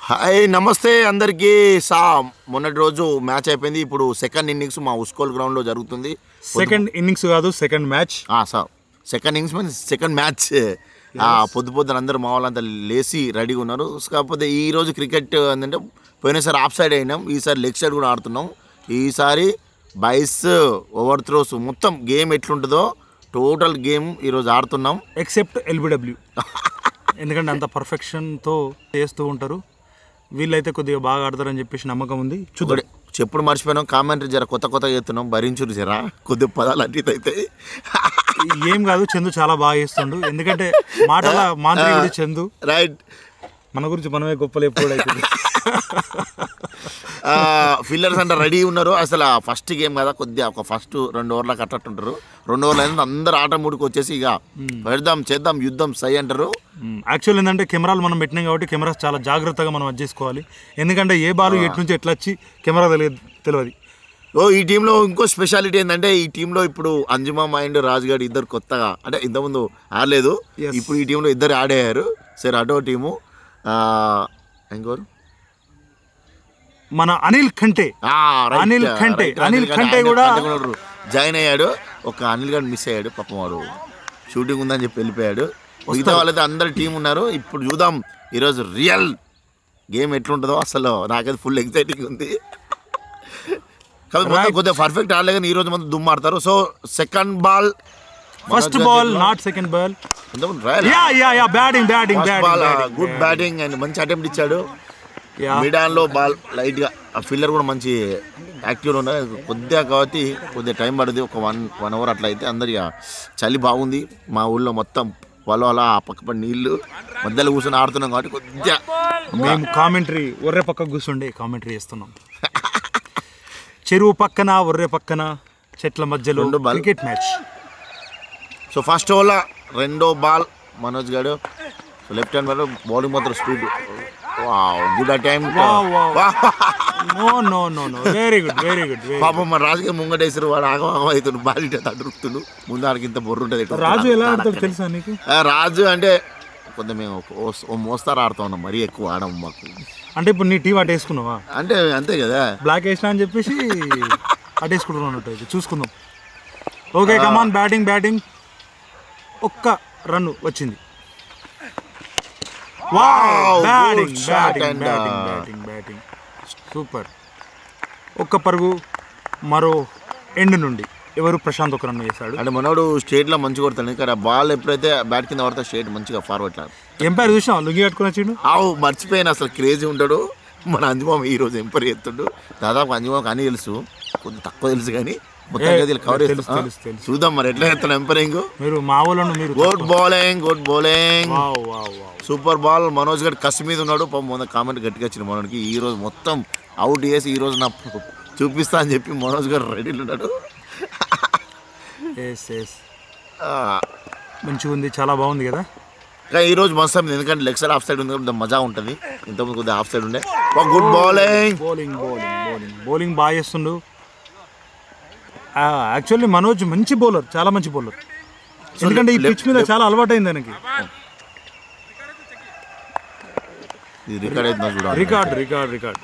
Hi నమస్తే అందరికీ సా మొన్నటి రోజు మ్యాచ్ అయిపోయింది ఇప్పుడు సెకండ్ ఇన్నింగ్స్ మా ఉస్కోల్ గ్రౌండ్లో జరుగుతుంది సెకండ్ ఇన్నింగ్స్ కాదు సెకండ్ మ్యాచ్ ఆ, sir second innings means second match ఆ, పొద్దు పొద్దున అందరూ మా వాళ్ళంతా లేచి రెడీగా ఉన్నారు కాకపోతే ఈ రోజు క్రికెట్ ఏంటంటే పోయినసారి ఆఫ్ సైడ్ అయినాం ఈసారి లెగ్ సైడ్ కూడా ఆడుతున్నాం ఈసారి బైస్ ఓవర్ త్రోస్ మొత్తం గేమ్ ఎట్లుంటుందో టోటల్ గేమ్ ఈరోజు ఆడుతున్నాం ఎక్సెప్ట్ ఎల్బిడబ్ల్యూ ఎందుకంటే అంత పర్ఫెక్షన్తో చేస్తూ ఉంటారు వీళ్ళైతే కొద్దిగా బాగా ఆడతారని చెప్పేసి నమ్మకం ఉంది చూద్దాం ఒకటి చెప్పుడు మర్చిపోయినాం కామెంటరీ జర కొత్త కొత్త చేస్తున్నాం భరించురు జర కొద్ది పదాలు అటు అయితే ఏం కాదు చందు చాలా బాగా చేస్తుండు ఎందుకంటే మాటల మాంత్రికుడు చందు రైట్ మన గురించి మనమే గొప్పలు ఎప్పుడు అవుతుంది ఫిల్లర్స్ అంటే రెడీ ఉన్నారు అసలు ఫస్ట్ గేమ్ కదా కొద్దిగా ఒక ఫస్ట్ రెండు ఓవర్లకు అట్టట్టుంటారు రెండు ఓవర్లు అయినా అందరు ఆట మూడుకు వచ్చేసి ఇక పెడదాం చేద్దాం యుద్ధం సై అంటారు యాక్చువల్ ఏంటంటే కెమెరాలు మనం పెట్టినాం కాబట్టి కెమెరాస్ చాలా జాగ్రత్తగా మనం అది చేసుకోవాలి ఎందుకంటే ఏ బాల్ ఎటు నుంచి ఎట్లా వచ్చి కెమెరా తెలియదు తెలియదు ఓ ఈ టీంలో ఇంకో స్పెషాలిటీ ఏంటంటే ఈ టీంలో ఇప్పుడు అంజుమా మైండ్ రాజుగాడు ఇద్దరు కొత్తగా అంటే ఇంతకుముందు ఆడలేదు Yes. ఇప్పుడు ఈ టీంలో ఇద్దరు ఆడారు సరే అటో టీము ఆ, ఇంకోరు మన అనిల్ ఖంటే ఆ, right, Anil right, ఖంటే. right. Anil ఖంటే ఆయన కూడా- ఖంటే కూడా జాయిన్ అయ్యాడు ఒక అనిల్ గారు మిస్ అయ్యాడు పాపం వాడు షూటింగ్ ఉందని చెప్పి వెళ్ళిపోయాడు మిగతా వాళ్ళైతే అందరు టీం ఉన్నారు ఇప్పుడు చూద్దాం ఈరోజు రియల్ గేమ్ ఎట్లుంటుందో అసలు నాకైతే ఫుల్ ఎగ్జైటింగ్ ఉంది కాబట్టి మొత్తం కొద్దిగా పర్ఫెక్ట్ ఆడలే కానీ ఈ రోజు మొత్తం దుమ్ము ఆడతారు so second ball first ball not second ball yeah yeah yeah batting batting ball batting good batting and మంచి అటెంప్ట్ ఇచ్చాడు యా మిడాన్లో బాల్ లైట్గా ఆ ఫీల్డర్ కూడా మంచి యాక్టివ్లో ఉన్నారు కొద్దిగా కాబట్టి కొద్దిగా టైం పడుతుంది ఒక వన్ వన్ అవర్ అట్లా అయితే అందరిగా చలి బాగుంది మా ఊళ్ళో మొత్తం పొలం అలా ఆ పక్క పడి నీళ్ళు మధ్యలో కూర్చొని ఆడుతున్నాం కాబట్టి కొద్దిగా మేము కామెంటరీ ఒర్రె పక్క కూర్చుండే కామెంటరీ చేస్తున్నాం చెరువు పక్కన ఒర్రె పక్కన చెట్ల మధ్యలో రెండు ball. Cricket match so first ఓవర్లో రెండో ball Manoj garu so left hand ball bowling మాత్రం స్పీడ్ గుడ్ అటైమ్ Wow, wow. No no no no very good very good very పాపం మన రాజుగా ముంగటేసారు వాడు ఆగం ఆగం అవుతుండు బాల్ ఇట్లా తడురుతుండు ముందు ఆడికి ఇంత బొర్రు ఉంటుంది రాజు ఎలా ఆడతాడు తెలుసా నీకు ఆ, రాజు అంటే కొంత మేము ఒక- ఓ- ఓ మోస్తారు ఆడుతా ఉన్నాం మరీ ఎక్కువ ఆడము మాకు అంటే ఇప్పుడు నీ టీం అటేసుకున్నావా అంటే అంతే కదా బ్లాక్ వేసినా అని చెప్పేసి అటేసుకుంటున్నావు అన్నట్టు అయితే చూసుకుందాం ఓకే కమాన్ బ్యాటింగ్ బ్యాటింగ్ ఒక్క రన్ వచ్చింది Wow, batting good shot batting and, batting uh, batting batting super ఒక్క పరుగు మరో ఎండ్ నుండి ఎవరు ప్రశాంత్ ఒక రన్ చేశాడు అంటే మనోడు స్టేట్ లో మంచిగా కొడతాడు ఇక్కడ బాల్ ఎప్పుడైతే బ్యాట్ కింద పడితే స్టేట్ మంచిగా ఫార్వర్డ్ లాడు ఎంపైర్ చూసినా లుంగి కట్టుకుని వచ్చిండు ఆవు మర్చిపోయిన అసలు క్రేజీ ఉంటాడు మన అంజుమామ ఈ రోజు ఎంపర్ చేస్తుండు దాదాపు అంజుమామకు అని తెలుసు కొంచెం తక్కువ తెలుసు కానీ మొత్తం ఏ, కవర్ తెలుసు, చేస్తా తెలుసు, తెలుసు. చూద్దాం మరి ఎట్లా చేస్తాను ఎంపరింగ్ మీరు మా వాళ్ళను మీరు good bowling good bowling wow wow wow super ball Manoj garu కసి మీద ఉన్నాడు పాపం మొన్న కామెంట్ గట్టిగా వచ్చిన మనోడికి ఈ రోజు మొత్తం అవుట్ చేసి ఈ రోజు నా చూపిస్తా అని చెప్పి మనోజ్ గారు రెడీలో ఉన్నాడు ఎస్ ఎస్ ఆ, మంచిగా ఉంది చాలా బాగుంది కదా కానీ ఈ రోజు మస్తు అయింది ఎందుకంటే లెగ్ సైడ్ ఆఫ్ సైడ్ ఉంది కాబట్టి మజా ఉంటుంది ఇంతకుముందు కొద్దిగా ఆఫ్ సైడ్ ఉండే good bowling bowling bowling bowling bowling బాగా చేస్తుండు యాక్చువల్లీ మనోజ్ మంచి బౌలర్ చాలా మంచి బౌలర్ ఎందుకంటే ఈ పిచ్ మీద చాలా అలవాటైంది ఆయనకి ఇది రికార్డ్ అవుతుందా చూడాలి record record record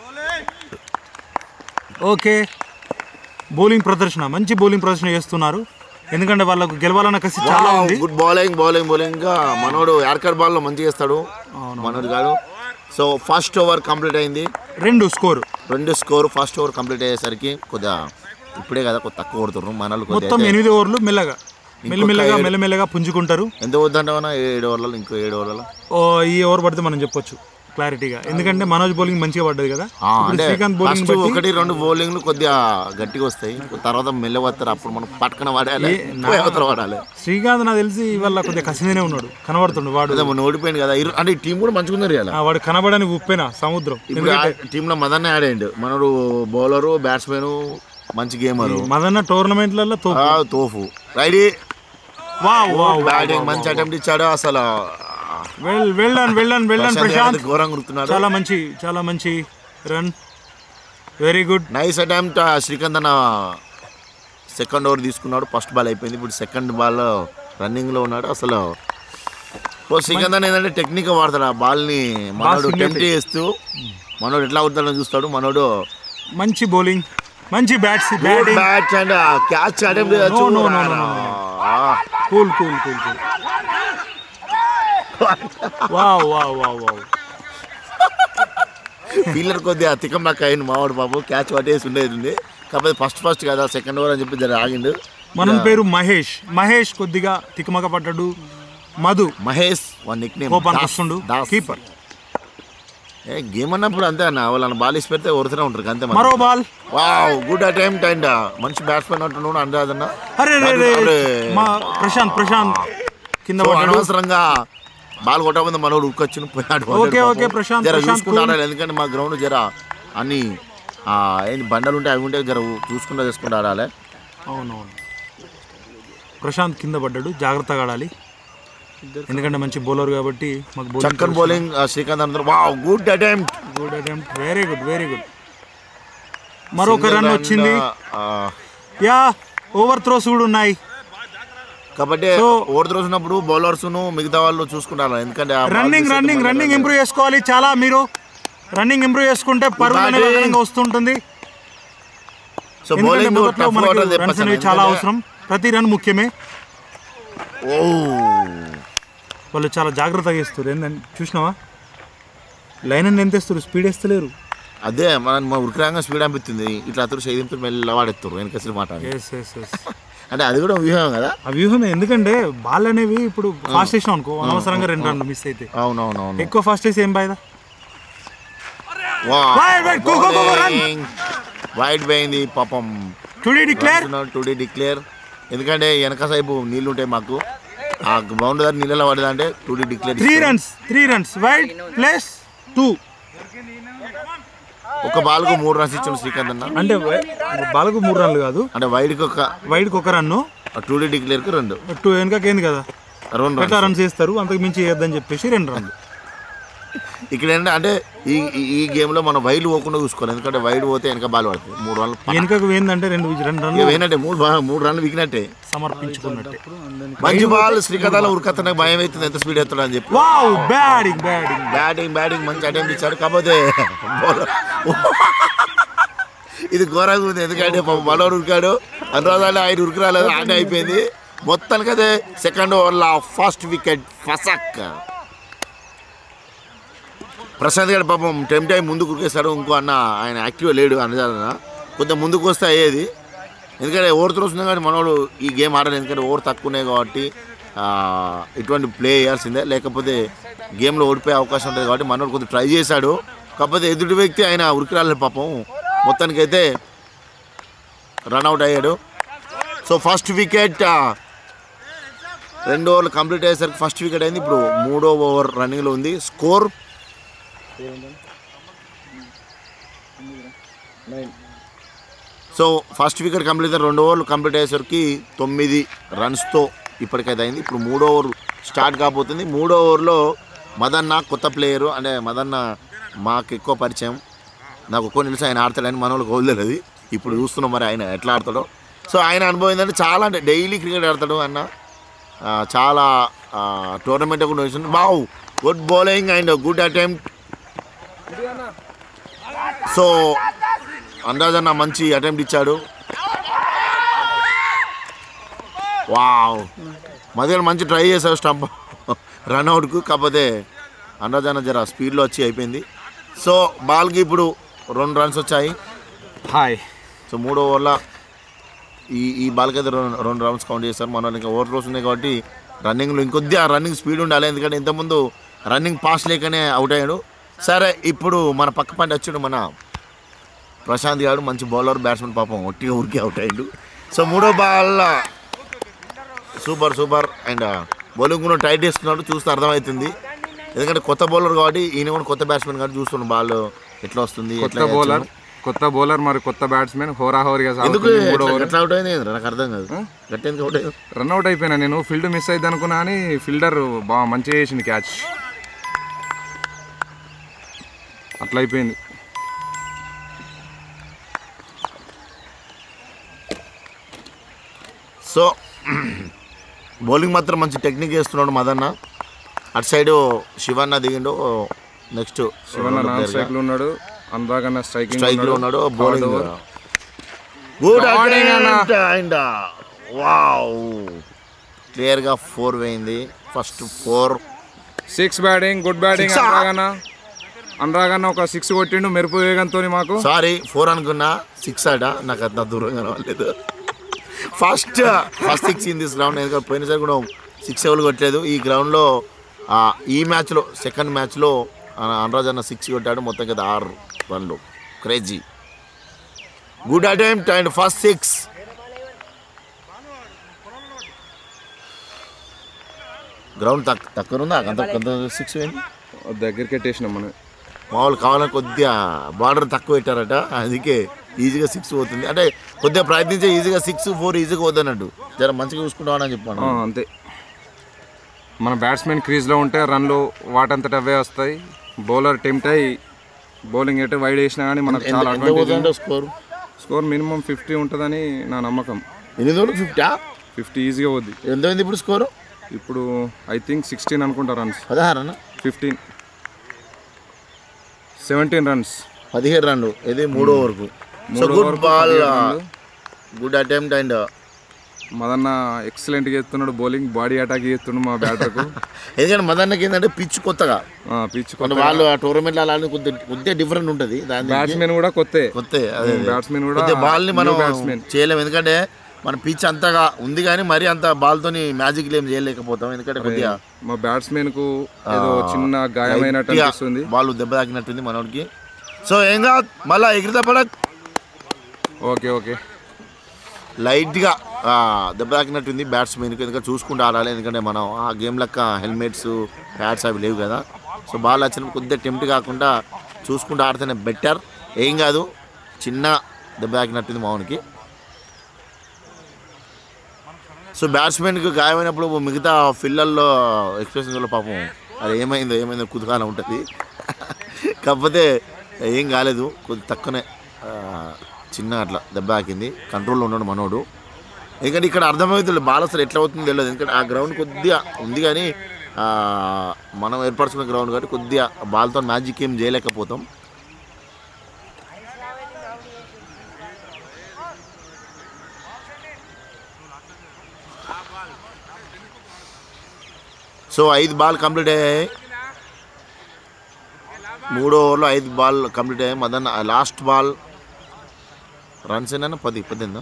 okay bowling ప్రదర్శన మంచి బౌలింగ్ ప్రదర్శన చేస్తున్నారు ఎందుకంటే వాళ్ళకు గెలవాలన్న కసి చాలా ఉంది గుడ్ బౌలింగ్ బౌలింగ్ బౌలింగ్ గా మనోడు యార్కర్ బాల్ లో మంచిగా చేస్తాడు అవును. మనోడు గారు సో ఫస్ట్ ఓవర్ కంప్లీట్ అయింది రెండు స్కోర్ రెండు స్కోర్ ఫస్ట్ ఓవర్ కంప్లీట్ అయ్యేసరికి కొద్దిగా ఇప్పుడే కదా కొద్దిగా తక్కువ కొడుతున్నారు మనలు మొత్తం కొద్దిగా ఎనిమిది ఓవర్లు మెల్లగా మెల్లమెల్లగా మెల్లమెల్లగా పుంజుకుంటారు ఎంత వద్దంటావా ఏడు ఓవర్లలో ఇంకో ఏడు ఓవర్లలో ఓ, ఈ ఓవర్ పడితే మనం చెప్పొచ్చు క్లారిటీగా ఎందుకంటే మనోజ్ బౌలింగ్ మంచిగా పడ్డది కదా ఆ, ఇప్పుడు అంటే శ్రీకాంత్ బౌలింగ్ ఫస్ట్ ఒకటి రెండు బౌలింగ్లు కొద్దిగా గట్టిగా వస్తాయి తర్వాత మెల్లవస్తారు అప్పుడు మనం పట్టుకుని వాడాలి పోయి అవతల వాడాలి శ్రీకాంత్ నాకు తెలిసి ఇవాళ కొద్దిగా కసిగానే ఉన్నాడు కనబడుతుండు వాడు అదే మొన్న ఓడిపోయింది కదా ఇరు- అంటే ఈ టీం కూడా మంచిగా ఉన్నారు ఇలా ఆ, వాడు కనబడని ఉప్పేనా సముద్రం ఇప్పుడు ఆ టీంలో మదన్ ఆడాడు మనడు బౌలరు బ్యాట్స్మెన్ మంచి గేమరు మదన్న టోర్నమెంట్లలో తో ఆ, తోఫు రైడీ వావ్ వావ్ బ్యాటింగ్ మంచి అటెంప్ట్ ఇచ్చాడు అసలు వెల్ వెళ్ళాను వెళ్ళాను వెళ్ళాను ప్రశాంత్ ప్రశాంత్ యాదవ్ ఘోరంగా గుర్తున్నాడు చాలా మంచి చాలా మంచి run very good nice attempt Srikanth అన్న సెకండ్ ఓవర్ తీసుకున్నాడు ఫస్ట్ బాల్ అయిపోయింది ఇప్పుడు సెకండ్ బాల్ రన్నింగ్లో ఉన్నాడు అసలు ఓ సికందర్ ఏంటంటే టెక్నిక్ వాడతాడు ఆ బాల్ని మనోడు simulate. టెంప్ట్ చేస్తూ మనోడు ఎట్లా అవుతాడని చూస్తాడు మనోడు మంచి బౌలింగ్ మంచి bats good batting bat and catch attempt No, no, no, no, no, cool cool cool cool wow wow wow wow fielder కొద్దిగా తికం నాకు అయింది మావాడు బాబు క్యాచ్ పట్టేసి ఉండేది ఉంది కాకపోతే ఫస్ట్ ఫస్ట్ కదా సెకండ్ ఓవర్ అని చెప్పి జర ఆగిండు మనం పేరు మహేష్ మహేష్ కొద్దిగా తికమక పడ్డాడు Madhu Mahesh one nick name కోపానికి వస్తుండు కీపర్ ఏ గేమ్ అన్నప్పుడు అంతే అన్న వాళ్ళని బాల్ ఇసి పెడితే ఒరుతూనే ఉంటారు అంతే మరో ball wow good attempt and మంచి బ్యాట్స్మెన్ అంటున్నాడు అందాదన్న అరే రే రే మా ప్రశాంత్ ప్రశాంత్ కింద సో పడ్డాడు అనవసరంగా బాల్ కొట్టకపోతే మనోడు ఉరికొచ్చి పోయినాడు ఓకే, ఓకే, ప్రశాంత్, జర ప్రశాంత్, చూసుకుంటాడు ఎందుకంటే మా గ్రౌండ్ జర అన్ని ఆ, ఏంటి బండలు ఉంటాయి అవి ఉంటే జర చూసుకుంటా చేసుకుంటా ఆడాలి అవునవును ప్రశాంత్ కింద పడ్డాడు జాగ్రత్తగా ఆడాలి ఎందుకంటే మంచి బౌలర్ కాబట్టి మాకు చక్కర్ బౌలింగ్ శ్రీకాంత్ అందరూ wow good attempt good attempt very good very good మరొక రన్ వచ్చింది యా ఓవర్ త్రోస్ కూడా ఉన్నాయి కాబట్టి So- ఓవర్ త్రోసినప్పుడు బౌలర్స్ మిగతా వాళ్ళు చూసుకుంటారు ఎందుకంటే ఆ ball రన్నింగ్ miss అయితే రన్నింగ్ మళ్ళీ రన్నింగ్ run ఇంప్రూవ్ చేసుకోవాలి చాలా మీరు రన్నింగ్ ఇంప్రూవ్ చేసుకుంటే పరుగు అనేది batting. వేగంగా వస్తుంటుంది సో ఎందుకంటే బౌలింగ్ మొదట్లో టఫ్ మనకి వాటర్ రన్స్ అనేవి చాలా అవసరం ప్రతి రన్ ముఖ్యమే ఓ వాళ్ళు చాలా జాగ్రత్తగా ఇస్తారు ఏంటంటే చూసినావా లైన్ అని ఎంత ఇస్తారు స్పీడ్ వేస్తలేరు అదే మన మా ఉరికిరాంగా స్పీడ్ అనిపిస్తుంది ఇట్లా అతను సైదింపుతో మెల్ల వాడెత్తారు వెనకసిన మాట ఎస్ ఎస్ ఎస్ అంటే అది కూడా వ్యూహం కదా ఆ వ్యూహమే ఎందుకంటే బాల్ అనేవి ఇప్పుడు ఫాస్ట్ వేసినాం అనుకో అనవసరంగా రెండు రన్లు మిస్ అయితే అవునవునవును ఎక్కువ ఫాస్ట్ వేసి ఏం బాయ్దా Wide, wide, go, go, go, go, run. Wide పోయింది పాపం టుడే డిక్లేర్ టుడే డిక్లేర్ ఎందుకంటే వెనక సైపు నీళ్ళు ఉంటాయి మాకు ఆ బౌండ్ దగ్గర నీళ్ళలో పడదంటే today declare three runs three runs wide plus two ఒక బాల్కు మూడు రన్స్ ఇచ్చాడు శ్రీకాంత్ అన్న అంటే బాలకు మూడు రన్లు కాదు అంటే వైడ్కి ఒక వైడ్కి ఒక రన్ను టుడే డిక్లేర్కి రెండు టూ వెనకకేంది కదా రెండు ఎట్లా runs. రన్స్ వేస్తారు అంతకు మించి వేయద్దని చెప్పేసి రెండు రన్లు ఇక్కడ ఏంటంటే అంటే ఈ ఈ- ఈ గేమ్లో మనం వైడ్ పోకుండా చూసుకోవాలి ఎందుకంటే వైడ్ పోతే వెనక బాల్ పడుతుంది మూడు రన్లు వెనుకకు పోయిందంటే రెండు రెండు ఇక రన్లు పోయినట్టే మూడు బా- మూడు రన్లు వికినట్టే సమర్పించుకున్నట్టే మంచి బాల్ శ్రీకాంతాల ఉరకత్తనే భయం అవుతుంది ఎంత స్పీడ్ ఎత్తాడు అని చెప్పి wow batting batting batting batting మంచి అటెంప్ట్ ఇచ్చాడు కాకపోతే bowler- ఇది ఘోరంగా ఉంది ఎందుకంటే పాపం మనోడు ఉరికాడు అనురాధాలు ఆయన ఉరికి రాలేదు ఆట అయిపోయింది మొత్తానికి అదే సెకండ్ ఓవర్లో ఫస్ట్ వికెట్ ఫసక్ ప్రశాంత్ గారు పాపం టెంప్ట్ అయి ముందుకు ఉరికేస్తాడు ఇంకో అన్న ఆయన యాక్టివ్ లేడు అనురాధన కొంచెం ముందుకు వస్తే అయ్యేది ఎందుకంటే ఓవర్ త్రోస్ ఉంది కానీ మనోడు ఈ గేమ్ ఆడలేదు ఎందుకంటే ఓవర్ తక్కువ ఉన్నాయి కాబట్టి ఆ, ఇటువంటి ప్లే చేయాల్సిందే లేకపోతే గేమ్లో ఓడిపోయే అవకాశం ఉంటుంది కాబట్టి మనోడు కొద్దిగా ట్రై చేశాడు కాకపోతే ఎదుటి వ్యక్తి ఆయన ఉరికి రాలేదు పాపం మొత్తానికైతే రన్అట్ అయ్యాడు సో ఫస్ట్ వికెట్ రెండు ఓవర్లు కంప్లీట్ అయ్యేసరికి ఫస్ట్ వికెట్ అయింది ఇప్పుడు మూడో ఓవర్ రన్నింగ్లో ఉంది score so first wicket complete అయితే రెండు ఓవర్లు కంప్లీట్ అయ్యేసరికి తొమ్మిది రన్స్తో ఇప్పటికైతే అయింది ఇప్పుడు మూడో ఓవర్ స్టార్ట్ కాబోతుంది మూడో ఓవర్లో మదన్న కొత్త ప్లేయరు అంటే మదన్న మాకు ఎక్కువ పరిచయం నాకు ఒక్కో నిలిచి ఆయన ఆడతాడని మన వాళ్ళకి వదిలేదు అది ఇప్పుడు చూస్తున్నాం మరి ఆయన ఎట్లా ఆడతాడో సో ఆయన అనుభవం ఏంటంటే చాలా అంటే డైలీ క్రికెట్ ఆడతాడు అన్న ఆ, చాలా టోర్నమెంట్ కూడా వచ్చింది బావు good bowling and good attempt so అందాజ్ అన్న మంచి అటెంప్ట్ ఇచ్చాడు వావ్ మధ్యలో మంచి ట్రై చేశాడు స్టంప్ రన్అట్కు కాకపోతే అందాజ్ అన్న జర స్పీడ్లో వచ్చి అయిపోయింది సో బాల్కి ఇప్పుడు రెండు రన్స్ వచ్చాయి హాయ్ సో మూడో ఓవర్ల ఈ ఈ బాల్కి అయితే రెండు రెండు రన్స్ కౌంట్ చేస్తారు మన ఇంకా ఓవర్ త్రోస్ ఉన్నాయి కాబట్టి రన్నింగ్లో ఇంకొద్దిగా రన్నింగ్ స్పీడ్ ఉండాలి ఎందుకంటే ఇంతకుముందు రన్నింగ్ పాస్ లేకనే అవుట్ అయ్యాడు సరే ఇప్పుడు మన పక్క పంట వచ్చాడు మన ప్రశాంత్ గారు మంచి బౌలర్ బ్యాట్స్మెన్ పాపం ఒట్టిగా ఊరికి అవుట్ అయ్యాడు సో మూడో ball super super and bowling కూడా టైట్ చేస్తున్నాడు చూస్తే అర్థమవుతుంది ఎందుకంటే కొత్త బౌలర్ కాబట్టి ఈయన కూడా కొత్త బ్యాట్స్మెన్ కాబట్టి చూస్తున్నాడు బాల్ ఎట్లా వస్తుంది కొత్త ఎట్లా బౌలర్ కొత్త బౌలర్ మరి కొత్త బ్యాట్స్మెన్ హోరాహోరీగా ఎందుకు సాగుతుంది మూడో ఎట్లా- ఓవర్ ఎట్లా అవుట్ అయింది ఏందిరా? నాకు అర్థం కాదు గట్టి ఎందుకు అవుట్ అయ్యావు రన్అట్ అయిపోయినా నేను ఫీల్డ్ మిస్ అయింది అనుకున్నా అని ఫీల్డర్ బాగా మంచిగా చేసింది క్యాచ్ అట్లా అయిపోయింది సో బౌలింగ్ మాత్రం మంచి టెక్నిక్ వేస్తున్నాడు మదన్న అటు సైడ్ శివన్న దిగిండు నెక్స్ట్ శివన్న నాన్ స్ట్రైక్ లో ఉన్నాడు అనురాగ్ అన్న స్ట్రైకింగ్ స్ట్రైక్ లో ఉన్నాడు బౌలింగ్ గుడ్ Bowling అన్న. అండ్ వావ్ క్లియర్ గా ఫోర్ పోయింది first four six batting good batting Six ఆ? అనురాగ్ అన్న అనురాగ్ అన్న ఒక సిక్స్ కొట్టిండు మెరుపు వేగంతో మాకు సారీ ఫోర్ అనుకున్నా సిక్స్ ఆట నాకు అంత దూరం కనవలేదు first first six in this ground ఎందుకంటే పోయినసారి కూడా సిక్స్ ఎవరు కొట్టలేదు ఈ గ్రౌండ్లో ఈ మ్యాచ్లో సెకండ్ మ్యాచ్లో అనురాజ్ అన్న సిక్స్ కొట్టాడు మొత్తం కదా ఆరు రన్లు crazy good attempt and first six ground తక్కువ తక్కువ ఉందా అంత కొంత సిక్స్ పోయింది దగ్గరికి పెట్టేసినాం మనం మామూలు కావాలని కొద్దిగా బార్డర్ తక్కువ పెట్టారట అందుకే ఈజీగా సిక్స్ పోతుంది అంటే కొద్దిగా ప్రయత్నించే ఈజీగా సిక్స్ ఫోర్ ఈజీగా పోతున్నట్టు జర మంచిగా చూసుకుంటామని చెప్పాను ఆ, అంతే మన బ్యాట్స్మెన్ క్రీజ్లో ఉంటే రన్లు వాటంతట అవే వస్తాయి బౌలర్ టెంప్ట్ అయ్యి బౌలింగ్ ఎటు వైడ్ వేసినా కానీ మనకు ఎంత చాలా ఎంత అడ్వాంటేజ్ పోతుందంటే స్కోర్ స్కోర్ మినిమం ఫిఫ్టీ ఉంటుందని నా నమ్మకం ఎనిమిది రోజులు ఫిఫ్టా ఫిఫ్టీ ఈజీగా పోద్ది ఎంత అయింది ఇప్పుడు స్కోరు ఇప్పుడు ఐ థింక్ సిక్స్టీన్ అనుకుంటా రన్స్ పదహారు అన్న ఫిఫ్టీన్ సెవెంటీన్ రన్స్ పదిహేడు రన్లు ఇది మూడో వరకు సో మూడో గుడ్ వరకు బాల్ పదిహేడు రన్లు. గుడ్ అటెంప్ట్ అండ్ మదన్న ఎక్సలెంట్గా చేస్తున్నాడు బౌలింగ్ బాడీ అటాక్ చేస్తున్నాడు మా బ్యాటర్కు ఎందుకంటే మదన్నకి ఏంటంటే పిచ్ కొత్తగా పిచ్ కొన్ని వాళ్ళు ఆ టోర్నమెంట్ అలా కొద్దిగా కొద్దిగా డిఫరెంట్ ఉంటుంది దాని బ్యాట్స్మెన్ కూడా కొత్తే కొత్త అదే బ్యాట్స్మెన్ కూడా కొద్దిగా బాల్ని మనం new batsman. చేయలేము ఎందుకంటే మన పిచ్ అంతగా ఉంది కానీ మరి అంత బాల్తోని మ్యాజిక్ ఏం చేయలేకపోతాం ఎందుకంటే కొద్దిగా మా బ్యాట్స్మెన్ కు ఏదో చిన్న గాయమైనట్టు అనిపిస్తుంది బాల్ దెబ్బ తాకినట్టుంది మనోడికి సో ఏం కాదు మళ్ళా ఎగిరితే పడక్ ఓకే ఓకే లైట్గా ఆ, దెబ్బ తాకినట్టుంది బ్యాట్స్మెన్కి ఎందుకంటే చూసుకుంటూ ఆడాలి ఎందుకంటే మనం ఆ గేమ్ లెక్క హెల్మెట్స్ ప్యాడ్స్ అవి లేవు కదా సో బాల్ వచ్చినప్పుడు కొద్దిగా టెంప్ట్ కాకుండా చూసుకుంటూ ఆడితేనే బెటర్ ఏం కాదు చిన్న దెబ్బ తాకినట్టుంది మామూనికి సో బ్యాట్స్మెన్కి గాయమైనప్పుడు మిగతా ఫిల్లల్లో ఎక్స్ప్రెషన్లో పాపం అది ఏమైందో ఏమైందో కుతుకాలం ఉంటుంది కాకపోతే ఏం కాలేదు కొద్ది తక్కువనే ఆ, చిన్న అట్లా దెబ్బ తాకింది కంట్రోల్లో ఉన్నాడు మనోడు ఎందుకంటే ఇక్కడ అర్థమవుతుంది బాల్ అసలు ఎట్లా అవుతుందో తెలియదు ఎందుకంటే ఆ గ్రౌండ్ కొద్దిగా ఉంది కానీ ఆ, మనం ఏర్పరచుకున్న గ్రౌండ్ కాబట్టి కొద్దిగా బాల్తో మ్యాజిక్ ఏం చేయలేకపోతాం సో ఐదు బాల్ కంప్లీట్ అయ్యాయి మూడో ఓవర్లో ఐదు బాల్ కంప్లీట్ అయ్యాయి మదన్ లాస్ట్ బాల్ రన్స్ ఏనా పది పద్దెనిమిదా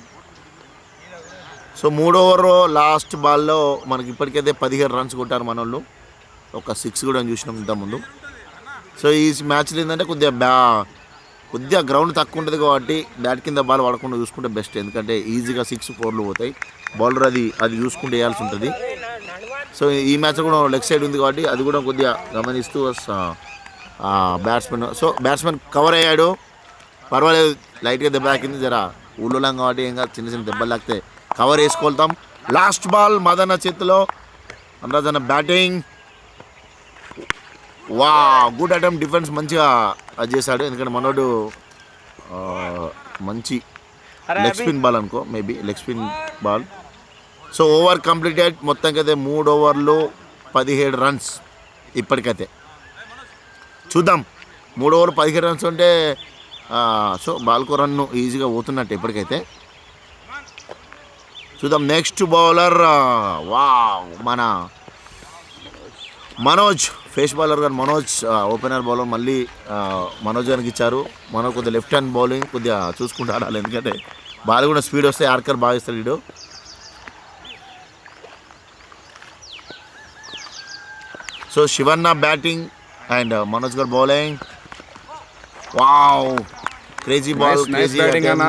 సో మూడో ఓవర్ లాస్ట్ బాల్లో మనకి ఇప్పటికైతే పదిహేడు రన్స్ కొట్టారు మన వాళ్ళు ఒక సిక్స్ కూడా చూసినాం ఇంతకుముందు సో ఈ మ్యాచ్లో ఏంటంటే కొద్దిగా బ్యా కొద్దిగా గ్రౌండ్ తక్కువ ఉంటుంది కాబట్టి బ్యాట్ కింద బాల్ పడకుండా చూసుకుంటే బెస్ట్ ఎందుకంటే ఈజీగా సిక్స్ ఫోర్లు పోతాయి బౌలర్ అది అది చూసుకుంటూ వేయాల్సి ఉంటుంది సో ఈ మ్యాచ్ కూడా లెగ్ సైడ్ ఉంది కాబట్టి అది కూడా కొద్దిగా గమనిస్తూ బ్యాట్స్మెన్ సో బ్యాట్స్మెన్ కవర్ అయ్యాడు పర్వాలేదు లైట్గా దెబ్బ తాకింది జర ఊళ్ళోలాం కాబట్టి ఏం కాదు చిన్న చిన్న దెబ్బలు తాకితే కవర్ వేసుకొల్తాం లాస్ట్ బాల్ మదన్న చేతిలో అనురాజ్ అన్న బ్యాటింగ్ వా గుడ్ అటెంప్ట్ డిఫెన్స్ మంచిగా అది చేశాడు ఎందుకంటే మనోడు ఆ, మంచి లెగ్ స్పిన్ బాల్ అనుకో maybe leg spin ball so over completed మొత్తానికైతే మూడు ఓవర్లు పదిహేడు రన్స్ ఇప్పటికైతే చూద్దాం మూడు ఓవర్లు పదిహేడు రన్స్ ఉంటే ఆ, సో బాల్కో రన్ ఈజీగా పోతున్నట్టు ఇప్పటికైతే చూద్దాం నెక్స్ట్ బౌలర్ వా మన మనోజ్ ఫేస్ బౌలర్ గారు మనోజ్ ఓపెనర్ బౌలర్ మళ్ళీ ఆ, మనోజ్ గారికి ఇచ్చారు మనోజ్ కొద్దిగా లెఫ్ట్ హ్యాండ్ బౌలింగ్ కొద్దిగా చూసుకుంటూ ఆడాలి ఎందుకంటే బాల్ కూడా స్పీడ్ వస్తే ఆర్కర్ బాగా ఇస్తాడు వీడు సో శివన్న batting and Manoj garu bowling wow crazy ball Nice, nice crazy batting అన్న.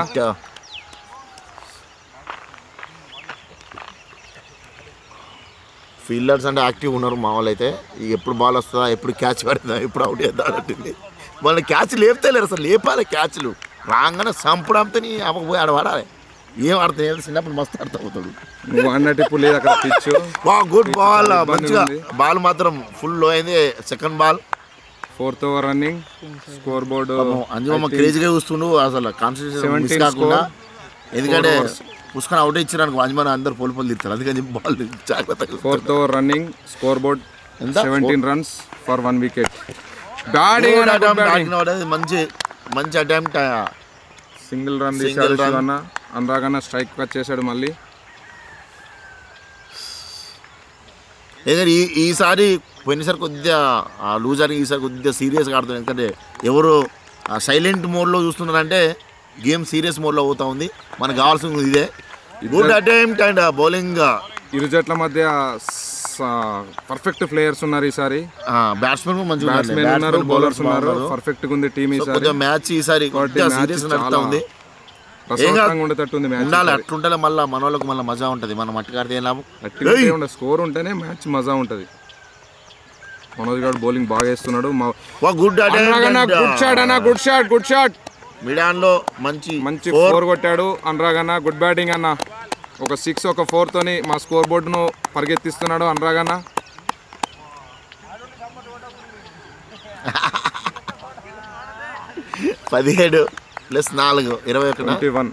ఫీల్డర్స్ అంటే యాక్టివ్ ఉన్నారు మా వాళ్ళు అయితే ఎప్పుడు బాల్ వస్తుందా ఎప్పుడు క్యాచ్ పడుతుందా ఎప్పుడు అవుట్ చేద్దా అంటుంది వాళ్ళ క్యాచ్ లేపుతలేరు అసలు లేపాలి క్యాచ్లు రాగానే సంపడంతో నీ అవ్వకపోయి ఆడ పడాలి ఏం ఆడుతుంది ఏదో చిన్నప్పుడు మస్తు ఆడుతూ పోతాడు నువ్వు అన్నట్టు ఇప్పుడు లేదు అక్కడ పిచ్ వా గుడ్ బాల్ చాలా ఇబ్బంది మంచిగా ఉంది. బాల్ మాత్రం ఫుల్ లో అయింది second ball fourth over running score board అంజుమమ్మ క్రేజీగా చూస్తుండు అసలు కాన్సన్ట్రేషన్ మిస్ 17 కాకుండా score, ఎందుకంటే four overs. పుష్కర్ అవుట్ ఇచ్చారు అనుకో అంజుమన్ అందరు పోలు పోలు తిరుగుతారు అందుకని బాల్ జాగ్రత్తగా fourth over running score board ఎంత seventeen runs for one wicket batting Good attempt, batting వాడేది మంచి మంచి అటెంప్ట్ సింగిల్ రన్ Single తీశాడు run. శివన్న అనురాగన్న స్ట్రైక్ వచ్చేసాడు మళ్ళీ ఎందుకంటే ఈ ఈసారి పోయినసారి కొద్దిగా లూజర్ ఈసారి కొద్దిగా సీరియస్గా ఆడుతుంది ఎందుకంటే ఎవరు సైలెంట్ మోడ్లో చూస్తున్నారంటే గేమ్ సీరియస్ మోడ్లో అవుతా ఉంది మనకు కావాల్సింది ఇదే గుడ్ అటెంప్ట్ అండ్ బౌలింగ్ ఇరు జట్ల మధ్య పర్ఫెక్ట్ ప్లేయర్స్ ఉన్నారు ఈసారి బ్యాట్స్మెన్ మంచిగా బ్యాట్స్మెన్ ఉన్నారు బౌలర్స్ ఉన్నారు పర్ఫెక్ట్ ఉంది టీం ఈసారి కొద్దిగా మ్యాచ్ ఈసారి కాబట్టి కొద్దిగా match సీరియస్ నడుపుతా చాలా ఉంది రసవత్తంగా ఉండేటట్టు ఉంది మ్యాచ్ ఉండాలి అట్లుంటే మళ్ళీ మన వాళ్ళకి మళ్ళీ మజా ఉంటుంది మనం అట్టుకాడితే ఏం లాభం ఉండే స్కోర్ ఉంటేనే మ్యాచ్ మజా ఉంటది మనోజ్ గారు బౌలింగ్ బాగా వేస్తున్నాడు గుడ్ అటెంప్ట్ గుడ్ షాట్ అన్న గుడ్ షాట్ గుడ్ షాట్ మిడాన్లో మంచి మంచి four. ఫోర్ కొట్టాడు అనురాగ్ అన్న గుడ్ బ్యాటింగ్ అన్న ఒక సిక్స్ ఒక ఫోర్ తోని మా స్కోర్ బోర్డును పరిగెత్తిస్తున్నాడు అనురాగ్ అన్న పదిహేడు ప్లస్ నాలుగు ఇరవై ఒకటి ట్వంటీ వన్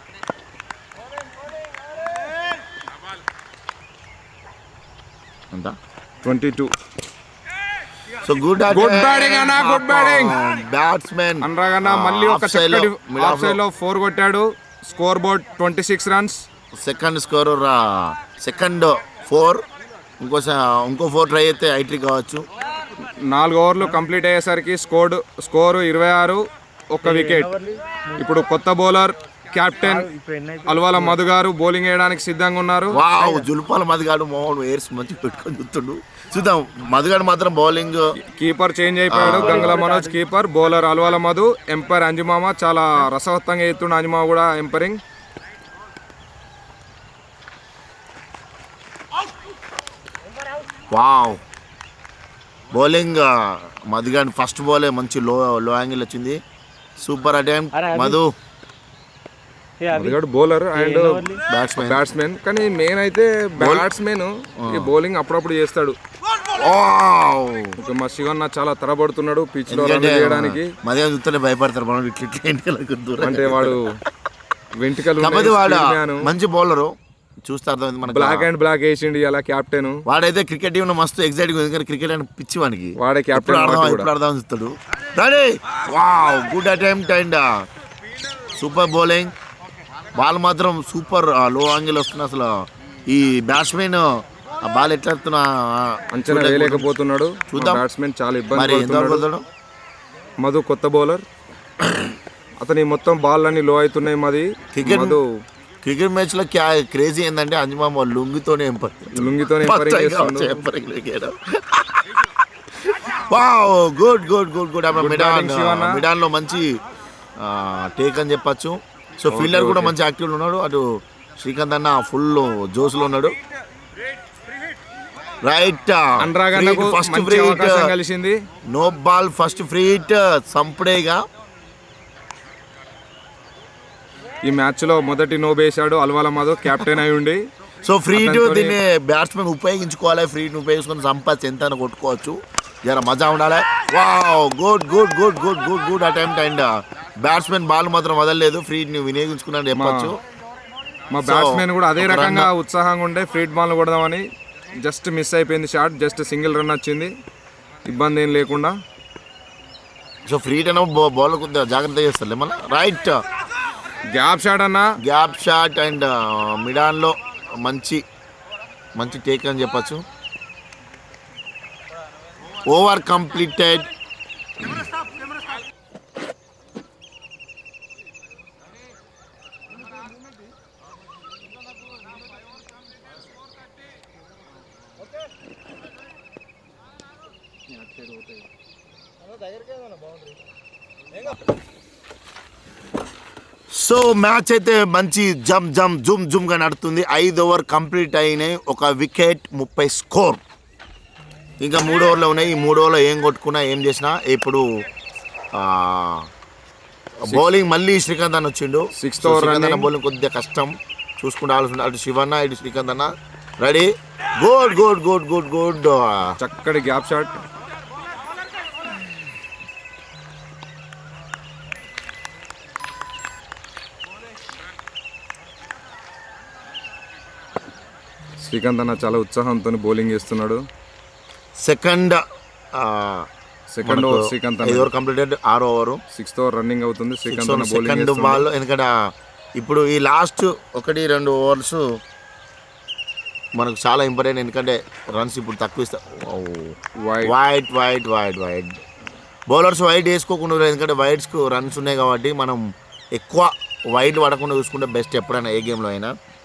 ఎంత twenty two so good Good batting అన్న, good batting. బ్యాట్స్మెన్ అనురాగ్ అన్న మళ్ళీ ఒక చక్కటి ఆఫ్ సైడ్ లో ఫోర్ కొట్టాడు score board twenty six runs second score రా సెకండ్ ఫోర్ ఇంకో స- ఇంకో ఫోర్ ట్రై అయితే ఐట్రీ కావచ్చు నాలుగు ఓవర్లు కంప్లీట్ అయ్యేసరికి స్కోర్ స్కోరు ఇరవై ఆరు ఒక్క వికెట్ ఇప్పుడు కొత్త బౌలర్ కెప్టెన్ అల్వాల మధు గారు బౌలింగ్ వేయడానికి సిద్ధంగా ఉన్నారు వావ్ జుల్పాల మధుగాడు మోహన్ ఎయిర్స్ మంచి పెట్టుకొని చూస్తుండు చూద్దాం మధుగాడు మాత్రం బౌలింగ్ కీపర్ చేంజ్ అయిపోయాడు Gangala Manoj keeper bowler Alwala Madhu umpire అంజుమామ చాలా రసవత్తంగా ఎత్తుండు అంజుమామ కూడా ఎంపైరింగ్ వావ్ బౌలింగ్ మధుగాడి ఫస్ట్ బాలే మంచి లో లో యాంగిల్ వచ్చింది సూపర్ అటెంప్ట్ మధు మధుగాడు బౌలర్ అండ్ బ్యాట్స్మెన్ బ్యాట్స్మెన్ కానీ మెయిన్ అయితే బ్యాట్స్మెన్ ఈ బౌలింగ్ అప్పుడప్పుడు చేస్తాడు ఇక మా శివన్న చాలా తరబడుతున్నాడు పిచ్ లో రన్ చేయడానికి మధ్య చూస్తేనే భయపడతారు మనం ఇట్లా ఇట్లా ఇంటికి దూరం అంటే వాడు వెంట్రుకలు కాకపోతే వాడు మ్యాన్ మంచి బౌలరు చూస్తే అర్థమైంది మనకు బ్లాక్ అండ్ బ్లాక్ వేసిండు ఇలా కెప్టెన్ వాడైతే క్రికెట్ టీంలో మస్తు ఎగ్జైటింగ్ ఉంది ఎందుకంటే క్రికెట్ అని పిచ్చి వానికి వాడే ఎప్పుడు కెప్టెన్ ఆడదాం ఎప్పుడు ఆడదాం అని చూస్తాడు ready wow good attempt and super bowling ball మాత్రం సూపర్ లో యాంగిల్ వస్తుంది అసలు ఈ బ్యాట్స్మెన్ ఆ బాల్ ఎట్లా ఆడుతున్నా అంచనా వేయలేకపోతున్నాడు చూద్దాం. బ్యాట్స్మెన్ చాలా మరి ఇబ్బంది ఎంతవరకు పడుతున్నాడు వెళ్తాడు మధు కొత్త బౌలర్ అతని మొత్తం బాల్ అన్ని లో అవుతున్నాయి మాది క్రికెట్ మధు క్రికెట్ మ్యాచ్ లో క్యా క్రేజీ ఏంటంటే అంజమామ లుంగితోనే ఎంపర్ లుంగితోనే ఎంపరింగ్ చేస్తుండు wow good good good good mid-on batting, శివన్న. మిడాన్ లో మంచి టేక్ అని చెప్పొచ్చు సో ఫీల్డర్ కూడా మంచి యాక్టివ్ ఉన్నాడు అటు శ్రీకాంత్ అన్న ఫుల్ జోస్ లో ఉన్నాడు రైట్ అనురాగ్ అన్నకు ఫస్ట్ మంచి ఫ్రీ అవకాశం కలిసింది no ball first free hit సంపడేగా ఈ మ్యాచ్ లో మొదటి నో వేశాడు అల్వాల మధు కెప్టెన్ అయి ఉండి సో ఫ్రీ హిట్ అతనితోని- దీన్ని బ్యాట్స్మెన్ ఉపయోగించుకోవాలి ఫ్రీ హిట్ ఉపయోగించుకొని సంపాదించి ఎంత అయినా కొట్టుకోవచ్చు జర మజా ఉండాలి wow good good good good good good attempt and batsmen ball మాత్రం వదలలేదు ఫ్రీ ని వినియోగించుకున్నాడు చెప్పొచ్చు మా బ్యాట్స్మెన్ కూడా అదే ఒక రకంగా ఉత్సాహంగా ఉండే ఫ్రీడ్ బాల్ కొడదామని జస్ట్ మిస్ అయిపోయింది షాట్ జస్ట్ సింగిల్ రన్ వచ్చింది ఇబ్బంది ఏం లేకుండా సో ఫ్రీ హిట్ అయినా బాల్ కొద్దిగా జాగ్రత్త చేస్తారు మన రైట్ గ్యాప్ షాట్ అన్న గ్యాప్ షాట్ అండ్ మిడాన్లో మంచి మంచి టేక్ అని చెప్పచ్చు ఓవర్ కంప్లీటెడ్ సో మ్యాచ్ అయితే మంచి జమ్ జమ్ జుమ్ జుమ్ గా నడుతుంది ఐదు ఓవర్ కంప్లీట్ అయినాయి ఒక వికెట్ ముప్పై స్కోర్ ఇంకా మూడు ఓవర్లు ఉన్నాయి ఈ మూడు ఓవర్లో ఏం కొట్టుకున్నా ఏం చేసినా ఇప్పుడు బౌలింగ్ మళ్ళీ శ్రీకాంత్ అన్న వచ్చిండు Sixth సో over శ్రీకాంత్ అన్న running. బౌలింగ్ కొద్దిగా కష్టం చూసుకుంటే ఆలోచన అటు శివన్న ఇటు శ్రీకాంత్ అన్న ready good good good good good చక్కటి గ్యాప్ షాట్ శ్రీకాంత్ అన్న చాలా ఉత్సాహంతో బౌలింగ్ చేస్తున్నాడు సెకండ్ సెకండ్ ఓవర్ శ్రీకాంత్ ఐదు ఓవర్ కంప్లీటెడ్ ఆరో ఓవర్ సిక్స్త్ ఓవర్ రన్నింగ్ అవుతుంది శ్రీకాంత్ అన్న బౌలింగ్ సెకండ్ బాల్ ఎందుకంటే ఆ, ఇప్పుడు ఈ లాస్ట్ ఒకటి రెండు ఓవర్స్ మనకు చాలా ఇంపార్టెంట్ ఎందుకంటే రన్స్ ఇప్పుడు తక్కువ ఇస్తా wide wide wide wide wide bowlers wide వేసుకోకుండా ఉండరు. ఎందుకంటే వైట్స్కు రన్స్ ఉన్నాయి కాబట్టి మనం ఎక్కువ వైట్ పడకుండా చూసుకుంటే బెస్ట్ ఎప్పుడైనా ఏ గేమ్లో అయినా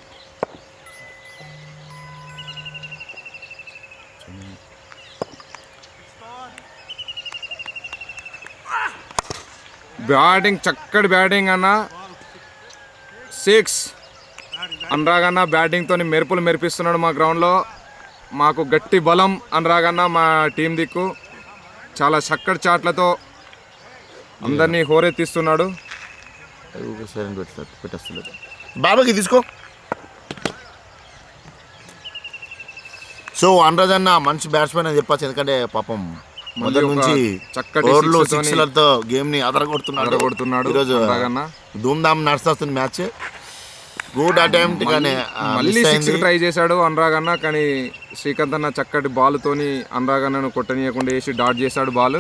బ్యాటింగ్ చక్కటి బ్యాటింగ్ అన్న సిక్స్ అనురాగ్ అన్న బ్యాటింగ్తో మెరుపులు మెరిపిస్తున్నాడు మా గ్రౌండ్లో మాకు గట్టి బలం అనురాగ్ అన్న మా టీం దిక్కు చాలా చక్కటి చాట్లతో అందరినీ హోరెత్తిస్తున్నాడు సైలెంట్ పెట్టారు పెట్టేస్తున్నారు బాబాకి తీసుకో సో అనురాజ్ అన్న మంచి బ్యాట్స్మెన్ అని చెప్పచ్చు ఎందుకంటే పాపం మొదటి ఒక నుంచి చక్కటి ఓవర్లు six తోని సిక్స్లతో గేమ్ ని అదరగొడుతున్నాడు కొడుతున్నాడు ఈరోజు అనురాగ్ అన్న ధూమ్ ధామ్ నడుస్తుంది మ్యాచ్ గుడ్ అటెంప్ట్ కానీ ఆ, మళ్ళీ miss సిక్స్ అయింది. ట్రై చేశాడు అనురాగ్ అన్న కానీ శ్రీకాంత్ అన్న చక్కటి బాల్తోని అనురాగ్ అన్నను కొట్టనీయకుండా వేసి డాట్ చేశాడు బాల్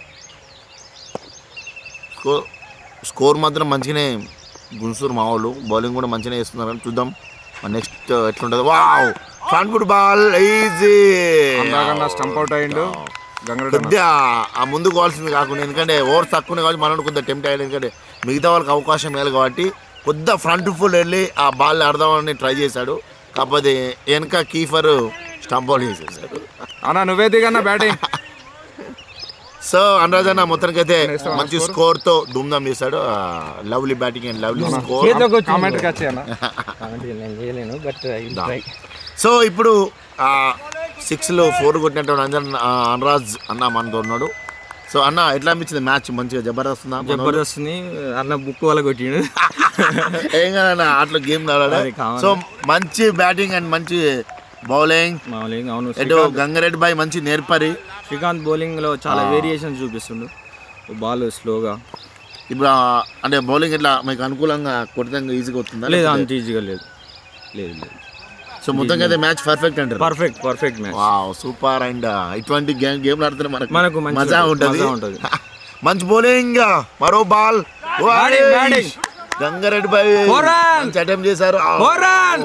స్కోర్ స్కోర్ మాత్రం మంచిగానే గుంసూరు మా వాళ్ళు బౌలింగ్ కూడా మంచిగానే వేస్తున్నారని చూద్దాం నెక్స్ట్ ఎట్లుంటుంది wow front foot ball easy Anurag అన్న స్టంప్ అవుట్ అయ్యిండు గంగరెడ్డి అన్న కొద్దిగా ఆ ముందుకు పోవాల్సింది కాకుండా ఎందుకంటే ఓవర్ తక్కువ కాబట్టి మనం కొద్దిగా టెంప్ట్ అయ్యాడు ఎందుకంటే మిగతా వాళ్ళకి అవకాశం లేదు కాబట్టి కొద్దిగా ఫ్రంట్ ఫుల్ వెళ్ళి ఆ బాల్ ఆడదామని ట్రై చేశాడు కాకపోతే వెనక కీఫర్ స్టంప్ అవుట్ చేసేసాడు అన్న నువ్వే దిగన్న బ్యాటింగ్ సో అనురాజ్ అన్న మొత్తానికి అయితే మంచి స్కోర్ తో ధూమ్ధామ్ చేశాడు lovely batting and lovely score comment వచ్చి అన్న నేను చేయలేను బట్ ట్రై సో ఇప్పుడు సిక్స్లో ఫోర్ కొట్టినటువంటి అంజన్ ఆ, అనురాజ్ అన్న మనతో ఉన్నాడు సో అన్న ఎట్లా అనిపించింది మ్యాచ్ మంచిగా జబర్దస్త్ ఉందా మన వాళ్ళు? జబర్దస్త్ని అన్న బుక్ వాళ్ళ కొట్టిండు ఏం కాదన్న అట్లా గేమ్ ఆడాలి అది కావాలి. సో మంచి బ్యాటింగ్ అండ్ మంచి బౌలింగ్ మామూలుగా అవును ఎటు గంగారెడ్డి బాయ్ మంచి నేర్పరి శ్రీకాంత్ బౌలింగ్ లో చాలా వేరియేషన్ చూపిస్తుండు బాల్ స్లోగా ఇప్పుడు ఆ, అంటే బౌలింగ్ ఎట్లా మీకు అనుకూలంగా కొడితే ఈజీగా వస్తుందా లేదు అంత ఈజీగా లేదు లేదు లేదు సో మొత్తంగా అయితే మ్యాచ్ పర్ఫెక్ట్ అంటారు perfect perfect match wow super and ఇటువంటి గేమ్ గేమ్లు ఆడితే మనకు మనకు మంచి మజా ఉంటది మజా ఉంటది. మంచి బౌలింగ్ మరో బాల్ Batting, batting. గంగారెడ్డి బాయ్ Four run. మంచి అటెంప్ట్ చేశారు Four run.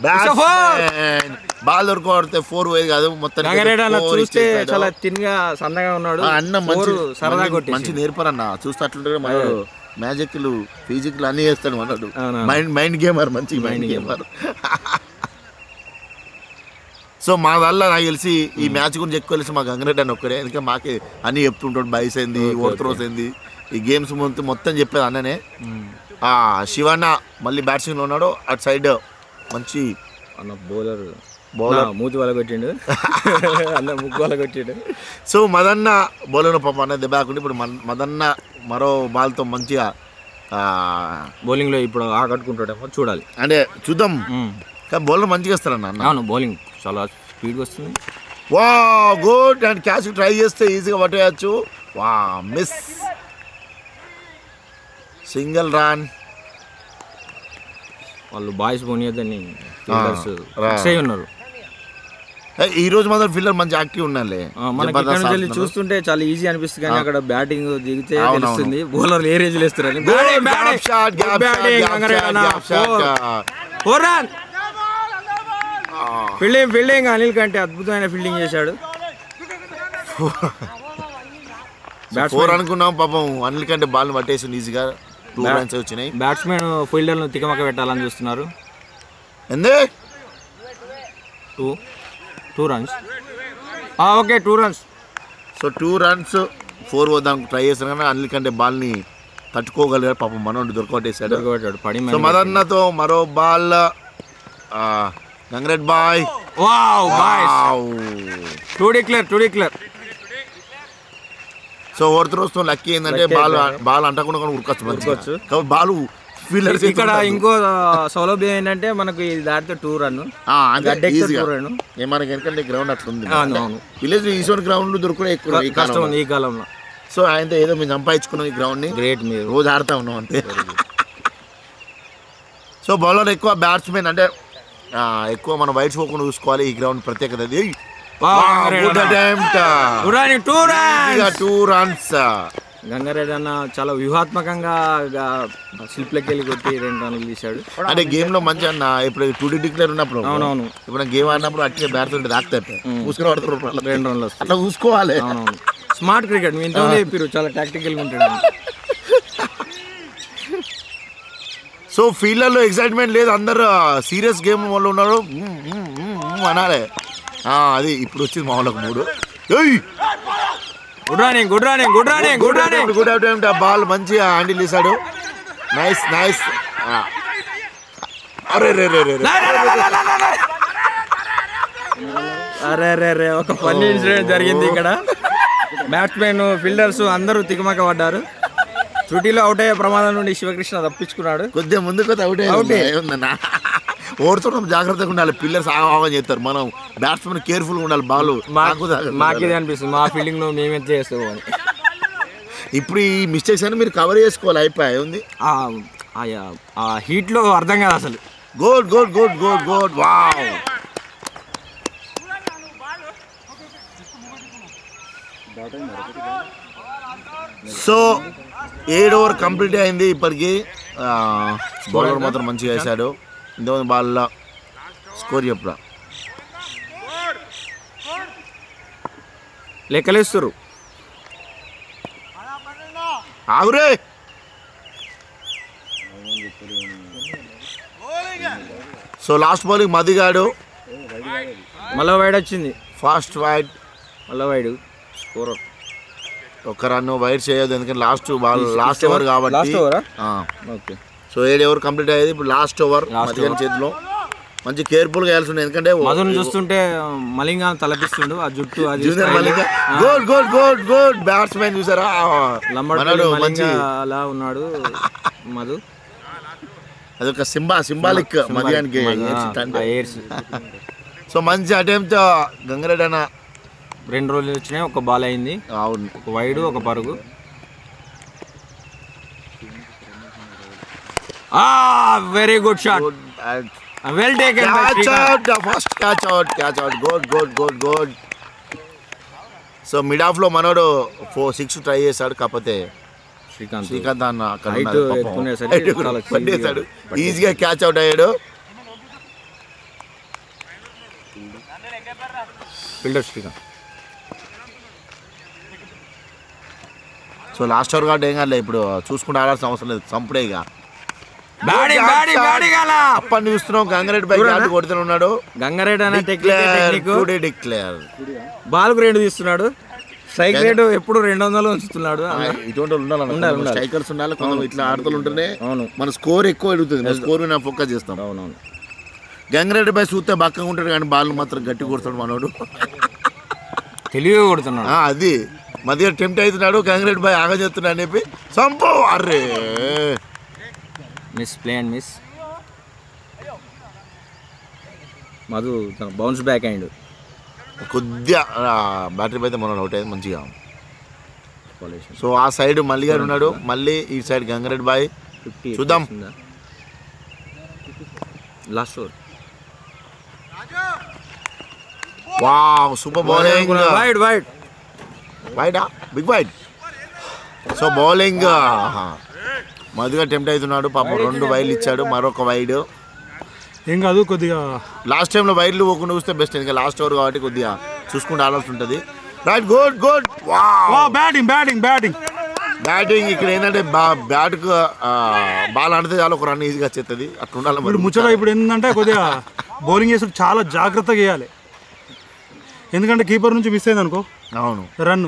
బాల్ దొరకొడితే ఫోర్ పోయేది కాదు మొత్తం గంగారెడ్డి అన్న చూస్తే చాలా తిన్గా సన్నగా ఉన్నాడు అన్న మంచి Four సరదా మంచి- కొట్టేసి మంచి నేర్పరన్న చూస్తే అట్లుంటే మనడు మ్యాజిక్లు ఫిజిక్లు అన్ని చేస్తాడు మనడు అవునా. మైండ్ మైండ్ గేమర్ మంచి మైండ్ గేమర్ సో మా వల్ల నాకు తెలిసి ఈ మ్యాచ్ గురించి ఎక్కువ తెలిసి మా గంగారెడ్డి అని ఒక్కడే ఎందుకంటే మాకే అన్ని చెప్తుంటాడు బైస్ ఏంది ఓవర్త్రోస్ ఏంది ఈ గేమ్స్ మొత్తం మొత్తం చెప్పేది అన్ననే ఆ శివన్న మళ్ళీ బ్యాట్స్మెన్లో ఉన్నాడు అటు సైడ్ మంచి అన్న బౌలర్ బౌలర్ మూతి వాళ్ళ కొట్టిండు అన్న ముగ్గు వాళ్ళ కొట్టిండు సో మదన్న బౌలర్ పాప అన్న దెబ్బ కాకుండా ఇప్పుడు మన్- మదన్న మరో బాల్తో మంచిగా ఆ, బౌలింగ్ లో ఇప్పుడు ఆకట్టుకుంటాడేమో చూడాలి అంటే చూద్దాం కానీ బౌలర్ మంచిగా ఇస్తారన్న అన్న అవును బౌలింగ్ చాలా స్పీడ్ వస్తుంది వా గుడ్ అండ్ క్యాచ్ ట్రై చేస్తే ఈజీగా పట్టేయచ్చు వా మిస్ సింగిల్ రన్ వాళ్ళు బాయ్స్ పోనీయద్దని ఫీల్డర్స్ రా. ఫిక్స్ అయి ఉన్నారు ఈ రోజు మాత్రం ఫీల్డర్ మంచి యాక్టివ్ ఉన్నారులే ఆ, మనకి ఇక్కడ నుంచి వెళ్ళి చూస్తుంటే చాలా ఈజీ అనిపిస్తుంది కానీ అక్కడ బ్యాటింగ్ దిగితే అవునవును. తెలుస్తుంది బౌలర్లు ఏ రేంజ్ వేస్తారు gap shot gap shot fielding fielding Anil కంటే అద్భుతమైన ఫీల్డింగ్ చేశాడు ఫోర్ అనుకున్నాం పాపం అనిల్ కంటే బాల్ పట్టేసి ఈజీగా టూ రన్స్ వచ్చినాయి బ్యాట్స్మెన్ ఫీల్డర్ను తికమక పెట్టాలని చూస్తున్నారు ఎందే two two runs okay two runs so two runs four వద్దాం ట్రై చేస్తాను కానీ అనిల్ కంటే బాల్ని తట్టుకోగలిగాడు పాపం మనోడు దొరకొట్టేశాడు దొరకబెట్టాడు పడి సో మదన్నతో మరో బాల్ గంగరెడ్ బాయ్ wow boys two declare two declare so ఓవర్త్రోస్తో లక్కీ ఏంటంటే బాల్ బాల్ అంటకుండా కూడా ఉరకొచ్చు మంచిగా ఉరకొచ్చు. కాబట్టి బాల్ ఫీల్డర్స్ ఇక్కడ ఇంకో ఆ, సౌలభ్యం ఏంటంటే మనకు ఇది దాటితే టూ రన్ గడ్డెక్కితే ఈజీగా టూ రన్ మనకి ఎందుకంటే గ్రౌండ్ అట్లుంది అవును అవును విలేజ్ ఈశ్వర్ గ్రౌండ్ దొరకడం ఎక్కువ ఈ కష్టం కాలంలో. ఉంది ఈ కాలంలో సో ఆయనతో ఏదో మేము సంపాదించుకున్నాం ఈ గ్రౌండ్ ని గ్రేట్ మీరు రోజు ఆడుతూ ఉన్నాం అంతే సో బౌలర్ ఎక్కువ బ్యాట్స్మెన్ అంటే ఆ, ఎక్కువ మనం వైట్స్ పోకుండా చూసుకోవాలి ఈ గ్రౌండ్ ప్రత్యేకత అది good attempt two runs two runs Gangareddy అన్న చాలా వ్యూహాత్మకంగా గా- స్లిప్లకి వెళ్ళి కొట్టి రెండు రన్లు తీశాడు అంటే గేమ్ లో మంచి అన్న ఇప్పుడు టూ డి డిక్లేర్ ఉన్నప్పుడు అవునవును ఇప్పుడు గేమ్ ఆడినప్పుడు అట్టే బ్యాట్ ఉంటే తాకుతాయి చూసుకుని పడుతున్నారు రెండు రన్లు వస్తాయి అట్లా చూసుకోవాలి అవునవును స్మార్ట్ క్రికెట్ మీ ఇంతమంది చెప్పారు చాలా టాక్టికల్గా ఉంటాడు అని. సో ఫీల్డర్లో ఎక్సైట్మెంట్ లేదు అందరు సీరియస్ గేమ్ వాళ్ళు ఉన్నారు మ్మ్, మ్మ్, మ్మ్, మ్మ్ అనాలి ఆ, అది ఇప్పుడు వచ్చింది మా వాళ్ళకి మూడు ఏయ్! Good running good running good running good running good attempt ఆ బాల్ మంచిగా హ్యాండిల్ చేశాడు నైస్ నైస్ అరే రే రే రే రే. అరే అరే అరే ఒక ఫన్నీ ఇన్సిడెంట్ జరిగింది ఇక్కడ బ్యాట్స్మెన్ ఫీల్డర్స్ అందరూ తికమక పడ్డారు త్రుటిలో అవుట్ అయ్యే ప్రమాదం నుండి శివకృష్ణ తప్పించుకున్నాడు కొద్దిగా ముందుకు పోతే అవుట్ Out ఏ. ఏముందన్నా ఓడుతున్నాం జాగ్రత్తగా ఉండాలి పిల్లర్స్ ఆగం చేస్తారు మనం బ్యాట్స్మెన్ కేర్ఫుల్గా ఉండాలి బాల్ మాకు ఇది అనిపిస్తుంది మా ఫీల్డింగ్ లో మేము ఎంత చేస్తాము అని ఇప్పుడు ఈ మిస్టేక్స్ అని మీరు కవర్ చేసుకోవాలి అయిపోయాయి ఉంది ఆ- ఆ- ఆ హీట్ లో అర్థం కాదు అసలు good good good good good wow so ఏడు ఓవర్ కంప్లీట్ అయింది ఇప్పటికి బౌలర్ మాత్రం మంచిగా వేశాడు ఇంతమంది బాల్లో స్కోర్ చెప్పురా లెక్కలేస్తారు ఆగురే సో లాస్ట్ బౌలింగ్ మదిగాడు మళ్ళా వైడ్ వచ్చింది ఫాస్ట్ వైడ్ మళ్ళా వైడ్ స్కోర్ ఒక రన్ వైడ్ చేయదు ఎందుకంటే లాస్ట్ బాల్ లాస్ట్ ఓవర్ కాబట్టి లాస్ట్ ఓవరా ఆ. ఓకే సో ఏడు ఓవర్ కంప్లీట్ అయ్యేది ఇప్పుడు లాస్ట్ ఓవర్ మధ్యాహ్నం చేతిలో మంచి కేర్ఫుల్ గా వేయాల్సి ఉంది ఎందుకంటే మధును చూస్తుంటే మలింగా తలపిస్తుండు ఆ జుట్టు అది junior Malinga good good good good batsmen చూసారా లంబడి మనోడు మంచి మలింగా అలా ఉన్నాడు మధు అదొక సింబా సింబాలిక్ మధ్యాహ్నానికి ఆ ఎయిర్స్ సో మంచి అటెంప్ట్ గంగారెడ్డి అన్న రెండు రోజులు వచ్చినాయి ఒక బాల్ అయింది అవును ఒక వైడ్ ఒక పరుగు ఆ very good shot good well taken catch out first catch out catch out good good good good so mid off లో మనోడు ఫోర్ సిక్స్ ట్రై చేశాడు కాకపోతే శ్రీకాంత్ శ్రీకాంత్ అన్న అక్కడ Height ఉన్నాడు పాపం. ఎక్కువనేసరికి Height చాలా పట్టేశాడు easy గా ఈజీగా క్యాచ్ అవుట్ అయ్యాడు fielder Srikanth so last over కాబట్టి ఏం కాదు ఇప్పుడు చూసుకుంటూ ఆడాల్సిన అవసరం లేదు చంపుడే ఇక బ్యాటింగ్ బ్యాటింగ్ బ్యాటింగ్ అలా అప్పని చూస్తున్నాం గంగారెడ్డి బై ఆట కొడుతూనే ఉన్నాడు గంగారెడ్డి అనే టెక్నిక్ టెక్నిక్ టుడే డిక్లేర్ బాల్కు రెండు తీస్తున్నాడు స్ట్రైక్ రేట్ ఎప్పుడు రెండు వందలు ఉంచుతున్నాడు అలా. ఇటువంటి వాళ్ళు ఉండాలి ఉండాలి, ఉండాలి. స్ట్రైకర్స్ ఉండాలి కొంచెం ఇట్లా ఆడతలు ఉంటేనే అవును మన స్కోర్ ఎక్కువ ఎడుగుతుంది మన స్కోర్ మీద ఫోకస్ చేస్తాం అవునవును గంగారెడ్డి బై చూస్తే బక్కగా ఉంటాడు కానీ బాల్ మాత్రం గట్టి కొడతాడు మనోడు తెలివిగా కొడుతున్నాడు ఆ, అది మధ్య టెంప్ట్ అవుతున్నాడు గంగారెడ్డి బాయ్ ఆగ చెప్తున్నాడు అని చెప్పి సంపో అర్రే miss play and miss Madhu bounce back అయిండు కొద్దిగా బ్యాటరీ అయితే మనం అవుట్ అయింది మంచిగా సో ఆ సైడ్ మల్లి గారు ఉన్నాడు మళ్ళీ ఈ సైడ్ గంగారెడ్డి బాయ్ ఫిఫ్టీ చూద్దాం. Last over wow super bowling wide wide వైడా బిగ్ వైడ్ సో బౌలింగ్ మధుగా టెంప్ట్ అవుతున్నాడు పాపం రెండు వైడ్లు ఇచ్చాడు మరొక వైడ్ ఏం కాదు కొద్దిగా లాస్ట్ టైంలో వైడ్లు పోకుండా చూస్తే బెస్ట్ ఇంకా లాస్ట్ ఓవర్ కాబట్టి కొద్దిగా చూసుకుంటూ ఆడాల్సి ఉంటుంది రైట్ గుడ్ గుడ్ వా బ్యాటింగ్ బ్యాటింగ్ బ్యాటింగ్ బ్యాటింగ్ ఇక్కడ ఏంటంటే బా బ్యాట్కు బాల్ ఆడితే చాలు ఒక రన్ ఈజీగా వచ్చేస్తుంది అట్లా ఉండాలి మరి. ఇప్పుడు ముచ్చట ఇప్పుడు ఏంటంటే కొద్దిగా బౌలింగ్ చేసి చాలా జాగ్రత్తగా వేయాలి ఎందుకంటే కీపర్ నుంచి మిస్ అయింది అనుకో అవును రన్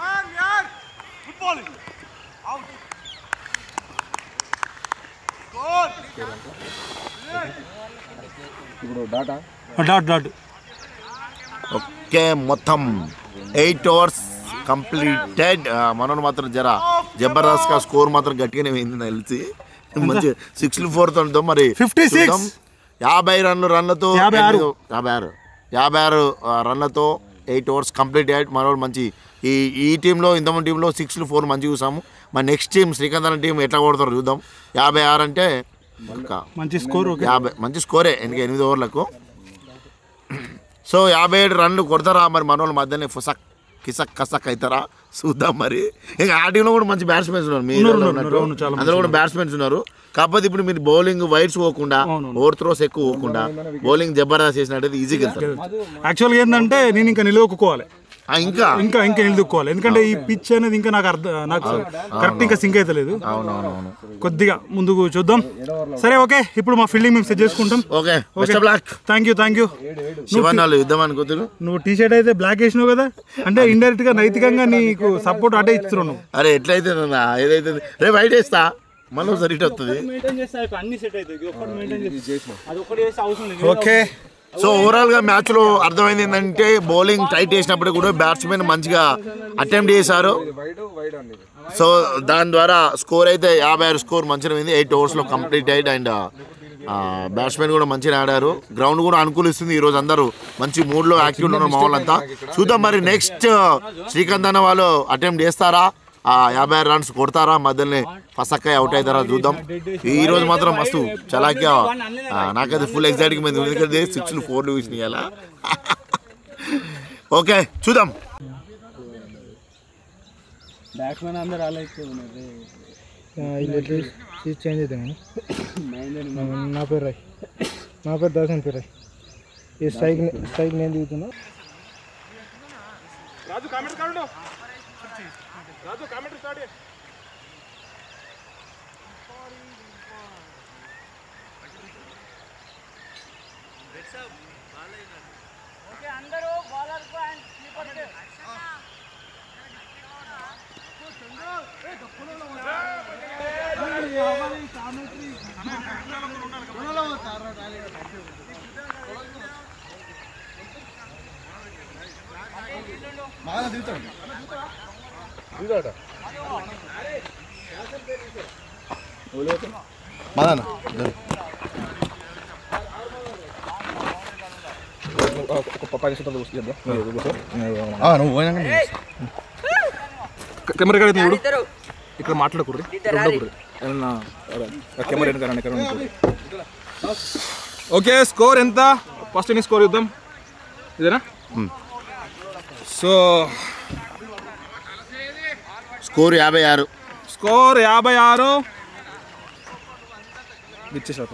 డాట్ డాట్ ఓకే మొత్తం ఎయిట్ ఓవర్స్ కంప్లీటెడ్ మనోడు మాత్రం జర జబర్దస్త్ గా స్కోర్ మాత్రం గట్టిగానే పోయింది నాకు తెలిసి మంచి సిక్స్ ఫోర్ తో మరి 56. చూద్దాం. యాభై రన్లు రన్లతో యాభై ఆరు. ఎనిమిది- యాభై ఆరు యాభై ఆరు ఆ, రన్లతో ఎయిట్ ఓవర్స్ కంప్లీట్ అయ్యాడు మనోడు మంచి ఈ ఈ టీంలో ఇంతమంది టీంలో సిక్స్లు ఫోర్ మంచిగా చూసాము మన నెక్స్ట్ టీం శ్రీకాంత్ అన్న టీం ఎట్లా కొడతారో చూద్దాం యాభై ఆరు అంటే ఇంకా మంచి స్కోర్ ఓకే యాభై మంచి స్కోరే ఎందుకంటే ఎనిమిది ఓవర్లకు సో యాభై ఏడు రన్లు కొడతారా మరి మన వాళ్ళు మధ్యనే ఫుసక్ కిసక్ కసక్ అవుతారా చూద్దాం మరి ఇంకా ఆ టీంలో కూడా మంచి బ్యాట్స్మెన్స్ ఉన్నారు మీ ఉన్నారు, దాంట్లో ఉన్నారు, ఉన్నట్టు. అవును, చాలా అందులో కూడా బ్యాట్స్మెన్స్ ఉన్నారు కాకపోతే ఇప్పుడు మీరు బౌలింగ్ వైడ్స్ పోకుండా ఓవర్ త్రోస్ ఎక్కువ పోకుండా బౌలింగ్ జబర్దస్త్ చేసినట్టయితే ఈజీగా వెళ్తారు యాక్చువల్గా ఏంటంటే నేను ఇంకా నిలదొక్కుకోవాలి ఆ, ఇంకా ఇంకా ఇంకా నిలదొక్కుకోవాలి ఎందుకంటే ఈ పిచ్ అనేది ఇంకా నాకు అర్థం నాకు కరెక్ట్ ఇంకా సింక్ అయితే లేదు అవునవునవును కొద్దిగా ముందుకు చూద్దాం సరే ఓకే ఇప్పుడు మా ఫీల్డింగ్ మేము సెట్ చేసుకుంటాం okay best of luck thank you thank you శివన్ వాళ్ళు యుద్ధం అనుకోతురు నువ్వు టీ షర్ట్ అయితే బ్లాక్ వేసినావు కదా అంటే ఇండైరెక్ట్ గా నైతికంగా నీకు సపోర్ట్ అటే ఇస్తున్నావు నువ్వు అరే ఎట్లయితే నాన్న, ఏదైతే రేపు వైట్ వేస్తా మళ్ళీ ఒకసారి ఇటు వస్తుంది మెయింటైన్ చేస్తే అన్ని సెట్ అవుతాయి ఒక్కటి మెయింటైన్ చేసి అది ఒక్కటి చేస్తే అవసరం లేదు ఓకే సో ఓవరాల్ గా మ్యాచ్ లో అర్థమైంది ఏంటంటే బౌలింగ్ టైట్ వేసినప్పుడు కూడా బ్యాట్స్మెన్ మంచిగా అటెంప్ట్ చేశారు వైడ్ వైడ్ అండి సో దాని ద్వారా స్కోర్ అయితే యాభై ఆరు స్కోర్ మంచిగా అయింది ఎయిట్ ఓవర్స్ లో కంప్లీట్ అయ్యింది అండ్ బ్యాట్స్మెన్ కూడా మంచిగా ఆడారు గ్రౌండ్ కూడా అనుకూలిస్తుంది ఈ రోజు అందరూ మంచి మూడ్ లో యాక్టివ్ ఉన్నారు మా వాళ్ళంతా చూద్దాం మరి నెక్స్ట్ శ్రీకాంత్ అన్న వాళ్ళు అటెంప్ట్ చేస్తారా ఆ యాభై ఆరు రన్స్ కొడతారా మధ్యలోనే ఫసక్కాయ అవుట్ అవుతారా చూద్దాం ఈ రోజు మాత్రం మస్తు చలాక్యా ఆ, నాకైతే ఫుల్ ఎగ్జైటింగ్ ఉంది ఎందుకంటే సిక్స్లు ఫోర్లు చూసినాయి అలా ఓకే చూద్దాం బ్యాట్స్మెన్ అందరు అలా చేంజ్ అవుతాయి నా పేరు రాయ్ నా పేరు దర్శన్ పేరు రాయ్ ఈ స్ట్రైక్ స్ట్రైక్ నేను దిగుతున్నా మదన నువ్వు పోయినాక కెమెరా ఎక్కడ చూడు ఇక్కడ మాట్లాడకూడదు ఇక్కడ ఉండకూడదు ఏమన్నా కెమెరా వెనక రండి, ఇక్కడ ఉండకూడదు ఓకే స్కోర్ ఎంత ఫస్ట్ ఇన్నింగ్ స్కోర్ చూద్దాం ఇదేనా సో స్కోర్ యాభై ఆరు స్కోర్ యాభై ఆరు ఇచ్చేసారు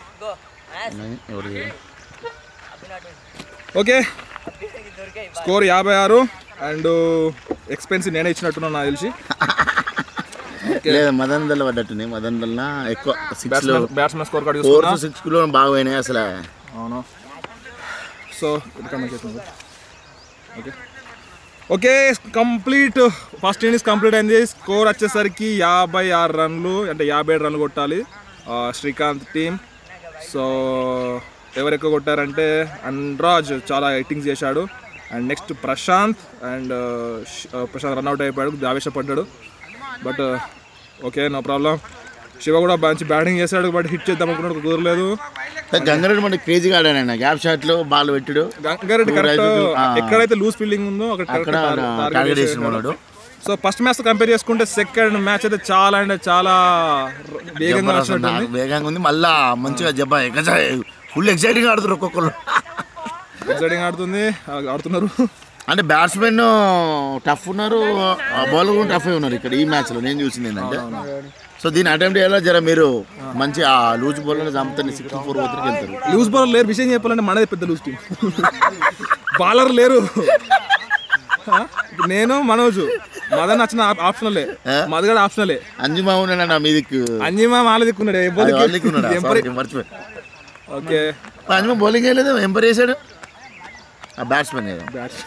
ఓకే స్కోర్ యాభై ఆరు అండ్ ఎక్స్పెన్సివ్ నేనే ఇచ్చినట్టున్నా నాకు తెలిసి లేదా మదన్ దల్ పడ్డట్టున్నాయి మదన్ దల్ ఎక్కువ సిక్స్ లో batsmen batsmen score card four చూసుకున్నా సిక్స్ కిలో బాగా పోయినాయి అసలు అవును సో ఇక్కడ చేస్తుంది okay okay complete first innings complete అయింది స్కోర్ వచ్చేసరికి యాభై ఆరు రన్లు అంటే యాభై ఏడు రన్లు కొట్టాలి ఆ, శ్రీకాంత్ టీం సో ఎవరు ఎక్కువ కొట్టారంటే అన్రాజ్ చాలా ఎయిటింగ్స్ చేశాడు and next Prashanth and Prashanth run out అయిపోయాడు ఆవేశపడ్డాడు but okay no problem Shiva కూడా మంచి బ్యాటింగ్ చేశాడు బట్ హిట్ చేద్దాం అనుకున్నాడు కుదరలేదు గంగారెడ్డి మనకి క్రేజీగా ఆడాను గ్యాప్ షాట్ లో బాల్ పెట్టాడు గంగారెడ్డి కరెక్ట్ ఎక్కడైతే లూజ్ ఫీల్డింగ్ ఉందో అక్కడ అక్కడ correct target టార్గెట్ చేసేసాడు. చేసిన ఉన్నాడు సో ఫస్ట్ మ్యాచ్ కంపేర్ చేసుకుంటే సెకండ్ మ్యాచ్ అయితే చాలా అంటే చాలా వేగంగా వచ్చినట్టు నాకు వేగంగా ఉంది మళ్ళా మంచిగా జబ్బా ఫుల్ ఎక్సైటింగ్ ఆడుతున్నారు ఒక్కొక్కరు ఎక్సైటింగ్ ఆడుతుంది ఆ, ఆడుతున్నారు అంటే బ్యాట్స్మెన్ టఫ్ ఉన్నారు బౌలర్ కూడా టఫ్ ఉన్నారు ఇక్కడ ఈ మ్యాచ్ లో నేను చూసింది ఏంటంటే సో దీన్ని అటెంప్ట్ చేయాలో జర మీరు మంచి ఆ లూజ్ బౌలర్ చంపుతారు సిక్స్టీ ఫోర్ వద్దరికి వెళ్తారు లూజ్ బౌలర్ లేరు విషయం చెప్పాలంటే మనదే పెద్ద లూజ్ టీం బాలర్ లేరు ఆ, ఇప్పుడు నేను మనోజు మదన్ నచ్చిన ఆప్షనలే మదగడ ఆప్షనలే అంజుమా ఉన్నాడు మీ దిక్కు అంజిమా మాల దిక్కున్నాడు అది వాళ్ళ దిక్కు ఉన్నాడా? ఎవరికి Sorry, మర్చిపోయా ఓకే అంజుమా బౌలింగ్ వేయలేదు ఎంపర్ చేశాడు ఆ బ్యాట్స్మెన్ కదా బ్యాట్స్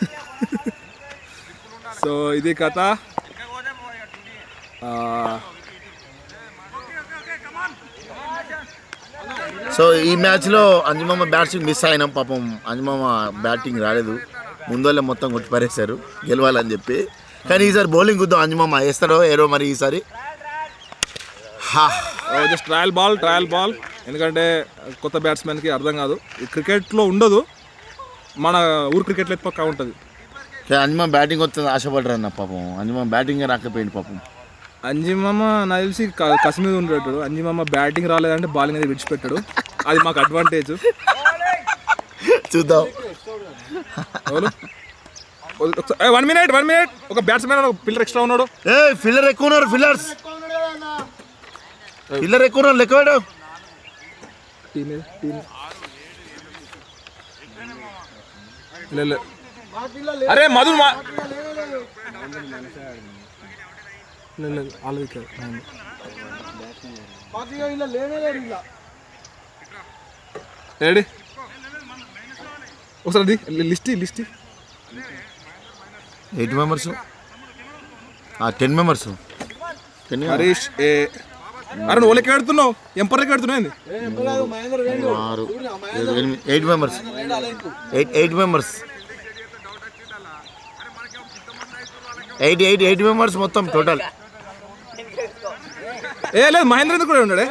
సో ఇది కథ ఆ, సో ఈ మ్యాచ్లో అంజుమామ బ్యాట్సింగ్ మిస్ అయినాం పాపం అంజుమామ బ్యాటింగ్ రాలేదు ముందోళ్ళే మొత్తం కొట్టి పారేశారు గెలవాలని చెప్పి కానీ ఈసారి బౌలింగ్ గుద్దాం అంజుమామ వేస్తాడో ఏరో మరి ఈసారి హా just trial ball trial ball ఎందుకంటే కొత్త బ్యాట్స్మెన్కి అర్థం కాదు ఈ క్రికెట్లో ఉండదు మన ఊరు క్రికెట్లో అయితే పక్కా ఉంటుంది కానీ అంజుమామ బ్యాటింగ్ వస్తుంది ఆశపడరు అన్న పాపం అంజుమామ బ్యాటింగ్ రాకపోయింది పాపం అంజిమామ నాకు తెలిసి క- కసి మీద ఉండేటాడు అంజిమామ బ్యాటింగ్ రాలేదంటే బాలింగ్ అనేది విడిచిపెట్టాడు అది మాకు అడ్వాంటేజ్ చూద్దాం వన్ మినిట్ వన్ మినిట్ ఒక బ్యాట్స్మెన్ ఒక పిల్లర్ ఎక్స్ట్రా ఉన్నాడు ఏ ఫిల్లర్ ఎక్కువ ఉన్నారు ఫిల్లర్స్ ఫిల్లర్ ఎక్కువ ఉన్నారు లెక్కవాడు లే, లే. అరే మధు మా లే, లే, వాళ్ళది కాదు. ఏడి ఒకసారి అది list list eight members ten members ten Harish ఏ అరే నువ్వు లెక్క పెడుతున్నావు ఎంపర్ లెక్క పెడుతున్నావు ఏంది ఆరు ఏడు ఎనిమిది eight members eight eight members eight eight eight members మొత్తం టోటల్ ఏ లేదు మహేంద్ర ఎందుకు కూడా ఉన్నాడే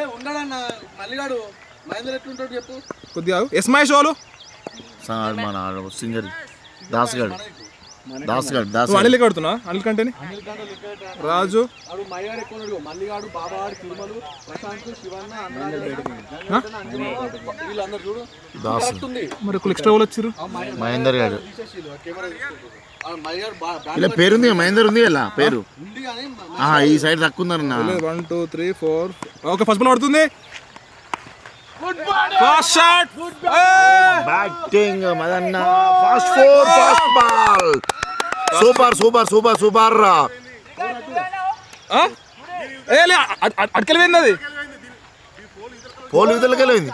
కొద్దిగా ఎస్ మహేష్ వాళ్ళు సార్ మన సింగర్ దాస్ గాడు దాస్ గాడు దాస్ నువ్వు అనిల్ లెక్క పెడుతున్నా అనిల్ కంటేని రాజు దాస్ మరి ఒకళ్ళు ఎక్స్ట్రా వాళ్ళు వచ్చారు మహేందర్ గాడు ఇలా పేరుంది మహేందర్ ఉంది ఇలా పేరు ఆహా, ఈ సైడ్ తక్కువ ఉందన్న one two three four okay first ball పడుతుంది ఫాస్ట్ షాట్ బ్యాటింగ్ మదన్న fast four fast ball super super super super ఏ లే అడకెళ్ళిపోయింది అది పోల్ విధులకి వెళ్ళింది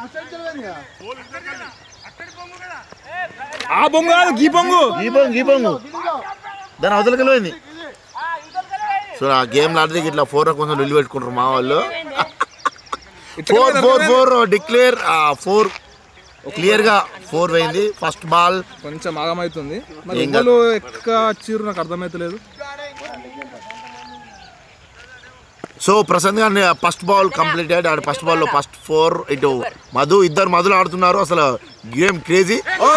ఆ బొంగు కాదు గీ బొంగు ఈ బొంగు ఈ బొంగు దాని అవతలకి వెళ్ళింది సో ఆ గేమ్ ఆడితే ఇట్లా ఫోర్ కొంచెం నిల్లు పెట్టుకుంటారు మా వాళ్ళు four four four declare four clear గా ఫోర్ పోయింది ఫస్ట్ బాల్ కొంచెం ఆగమవుతుంది మరి ఏం కాదు. ఎవరు ఎక్క వచ్చిర్రు నాకు అర్థమైతలేదు సో ప్రశాంత్ గారిని ఫస్ట్ బాల్ కంప్లీటెడ్ ఆడ ఫస్ట్ బాల్ లో ఫస్ట్ ఫోర్ ఇటు మధు ఇద్దరు మధులు ఆడుతున్నారు అసలు game crazy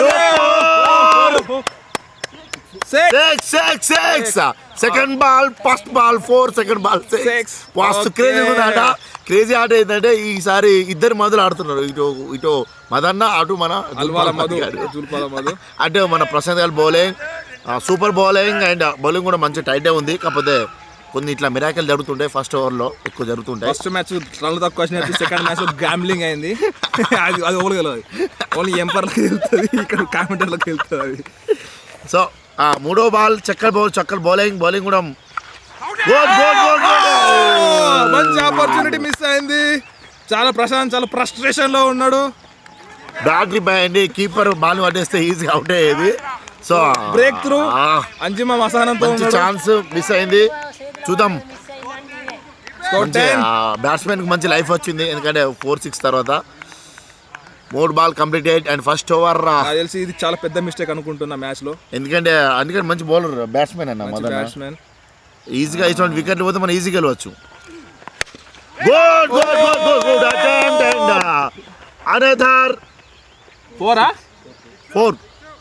six six six second ball first ball four second ball Six. Six మస్తు Okay. క్రేజీ ఉందట క్రేజీ ఆట ఏంటంటే ఈసారి ఇద్దరు మధులు ఆడుతున్నారు ఇటు ఇటు మదన్న అటు మన అల్వాల మధు గారు. జూల్పాల మధు అంటే మన ప్రశాంత్ గారి bowling super bowling and bowling కూడా మంచి టైటే ఉంది కాకపోతే కొన్ని ఇట్లా మిరాకిల్ జరుగుతుంటాయి ఫస్ట్ ఓవర్లో ఎక్కువ జరుగుతుంటాయి ఫస్ట్ మ్యాచ్ రన్లు తక్కువ వచ్చినట్టు సెకండ్ మ్యాచ్ గ్యాంబ్లింగ్ అయింది అది అది ఓళ్ళు తెలియదు ఓన్లీ ఎంపర్లకు వెళ్తుంది ఇక్కడ కామెంటర్లకు వెళ్తుంది అది సో ఆ మూడో బాల్ చక్కర్ బౌల్ చక్కర్ బౌలింగ్ బౌలింగ్ కూడా గోల్ గోల్ గోల్ గోల్ మంచి ఆపర్చునిటీ మిస్ అయింది చాలా ప్రశాంత్ చాలా ఫ్రస్ట్రేషన్ లో ఉన్నాడు బ్యాటరీ అండి కీపర్ బాల్ పట్టేస్తే ఈజీగా అవుట్ అయ్యేది సో బ్రేక్ త్రూ ఆ, అంజిమ అసహనంతో మంచి ఉన్నాడు ఛాన్స్ మిస్ అయింది చూద్దాం Score 10. బ్యాట్స్మెన్ కి మంచి లైఫ్ వచ్చింది ఎందుకంటే ఫోర్ సిక్స్ తర్వాత మూడు ball completed and first over నాకు తెలిసి ఇది చాలా పెద్ద మిస్టేక్ అనుకుంటున్నా మ్యాచ్ లో ఎందుకంటే అందుకని మంచి బౌలర్ బ్యాట్స్మెన్ అన్న మొదట బ్యాట్స్మెన్ ఈజీగా ఇటువంటి వికెట్లు పోతే మనం ఈజీగా గెలవచ్చు good good good good good attempt and another ఫోరా ఫోర్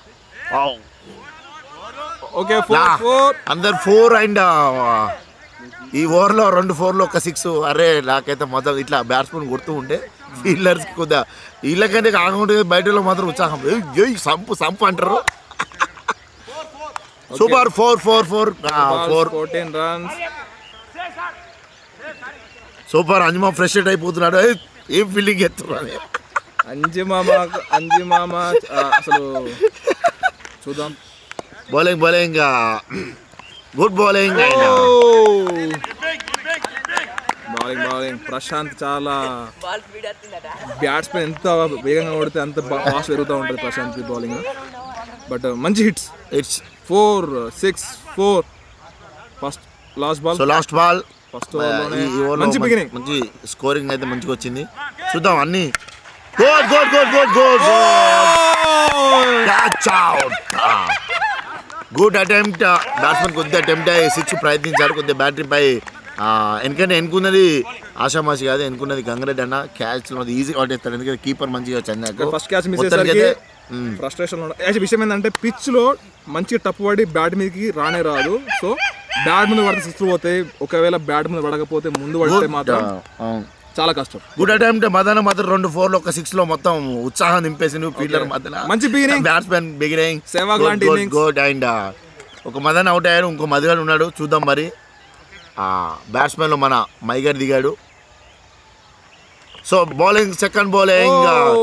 ఓకే ఫోర్ ఫోర్ అందరు ఫోర్ అండ్ ఈ ఓవర్లో రెండు ఫోర్లో ఒక సిక్స్ అరే నాకైతే మొత్తం ఇట్లా బ్యాట్స్మెన్ కొడుతూ ఉంటే ఫీల్డర్స్కి కొద్దిగా వీళ్ళకంటే కాకుండా బయట వాళ్ళకి మాత్రం ఉత్సాహం ఏయ్, ఏయ్ సంపు సంపు అంటారు super four four four four fourteen runs super అంజమా ఫ్రెష్ అయిపోతున్నాడు ఏయ్, ఏం ఫీలింగ్ ఎత్తున్నారు అంజిమామ అంజిమామ ఆ, అసలు చూద్దాం bowling bowling good bowling bowling bowling Prashanth చాలా బ్యాట్స్మెన్ ఎంత వేగంగా కొడితే అంత ఫాస్ట్ పెరుగుతూ ఉంటుంది ప్రశాంత్ బౌలింగ్ బట్ మంచి hits it's four six four first last ball so last ball first మంచి మంచి బిగినింగ్ మంచి స్కోరింగ్ అయితే మంచిగా వచ్చింది చూద్దాం అన్ని good good good good good catch out good attempt batsmen కొద్దిగా అటెంప్ట్ అయ్యి సిక్స్ ప్రయత్నించారు కొద్దిగా బ్యాటరీ పై ఆ, ఎందుకంటే ఎన్నుకున్నది ఆషామాషి కాదు ఎన్నుకున్నది గంగరెడ్డి అన్న క్యాచ్ ఈజీగా పట్టేస్తాడు ఎందుకంటే కీపర్ మంచిగా చందాక ఫస్ట్ క్యాచ్ మిస్ అయ్యేసరికి ఫ్రస్ట్రేషన్ యాక్చువల్ విషయం ఏంటంటే పిచ్ లో మంచిగా టప్పు పడి బ్యాట్ మీదకి రానే రాదు సో బ్యాట్ మీద పడితే సిక్స్ పోతాయి ఒకవేళ బ్యాట్ మీద పడకపోతే ముందు పడితే మాత్రం చాలా కష్టం గుడ్ అటెంప్ట్ మదన మాత్రం రెండు ఫోర్ లో ఒక సిక్స్ లో మొత్తం ఉత్సాహం నింపేసి ఫీల్డర్ మధ్యన మంచి beginning. బ్యాట్స్మెన్ బిగినింగ్ సెహ్వాగ్ లాంటి innings. గుడ్ అండ్ ఒక మదన్ అవుట్ అయ్యాడు ఇంకో మధుగాడు ఉన్నాడు చూద్దాం మరి ఆ బ్యాట్స్మెన్ లో మన మైగర్ దిగాడు సో బౌలింగ్ సెకండ్ బౌలింగ్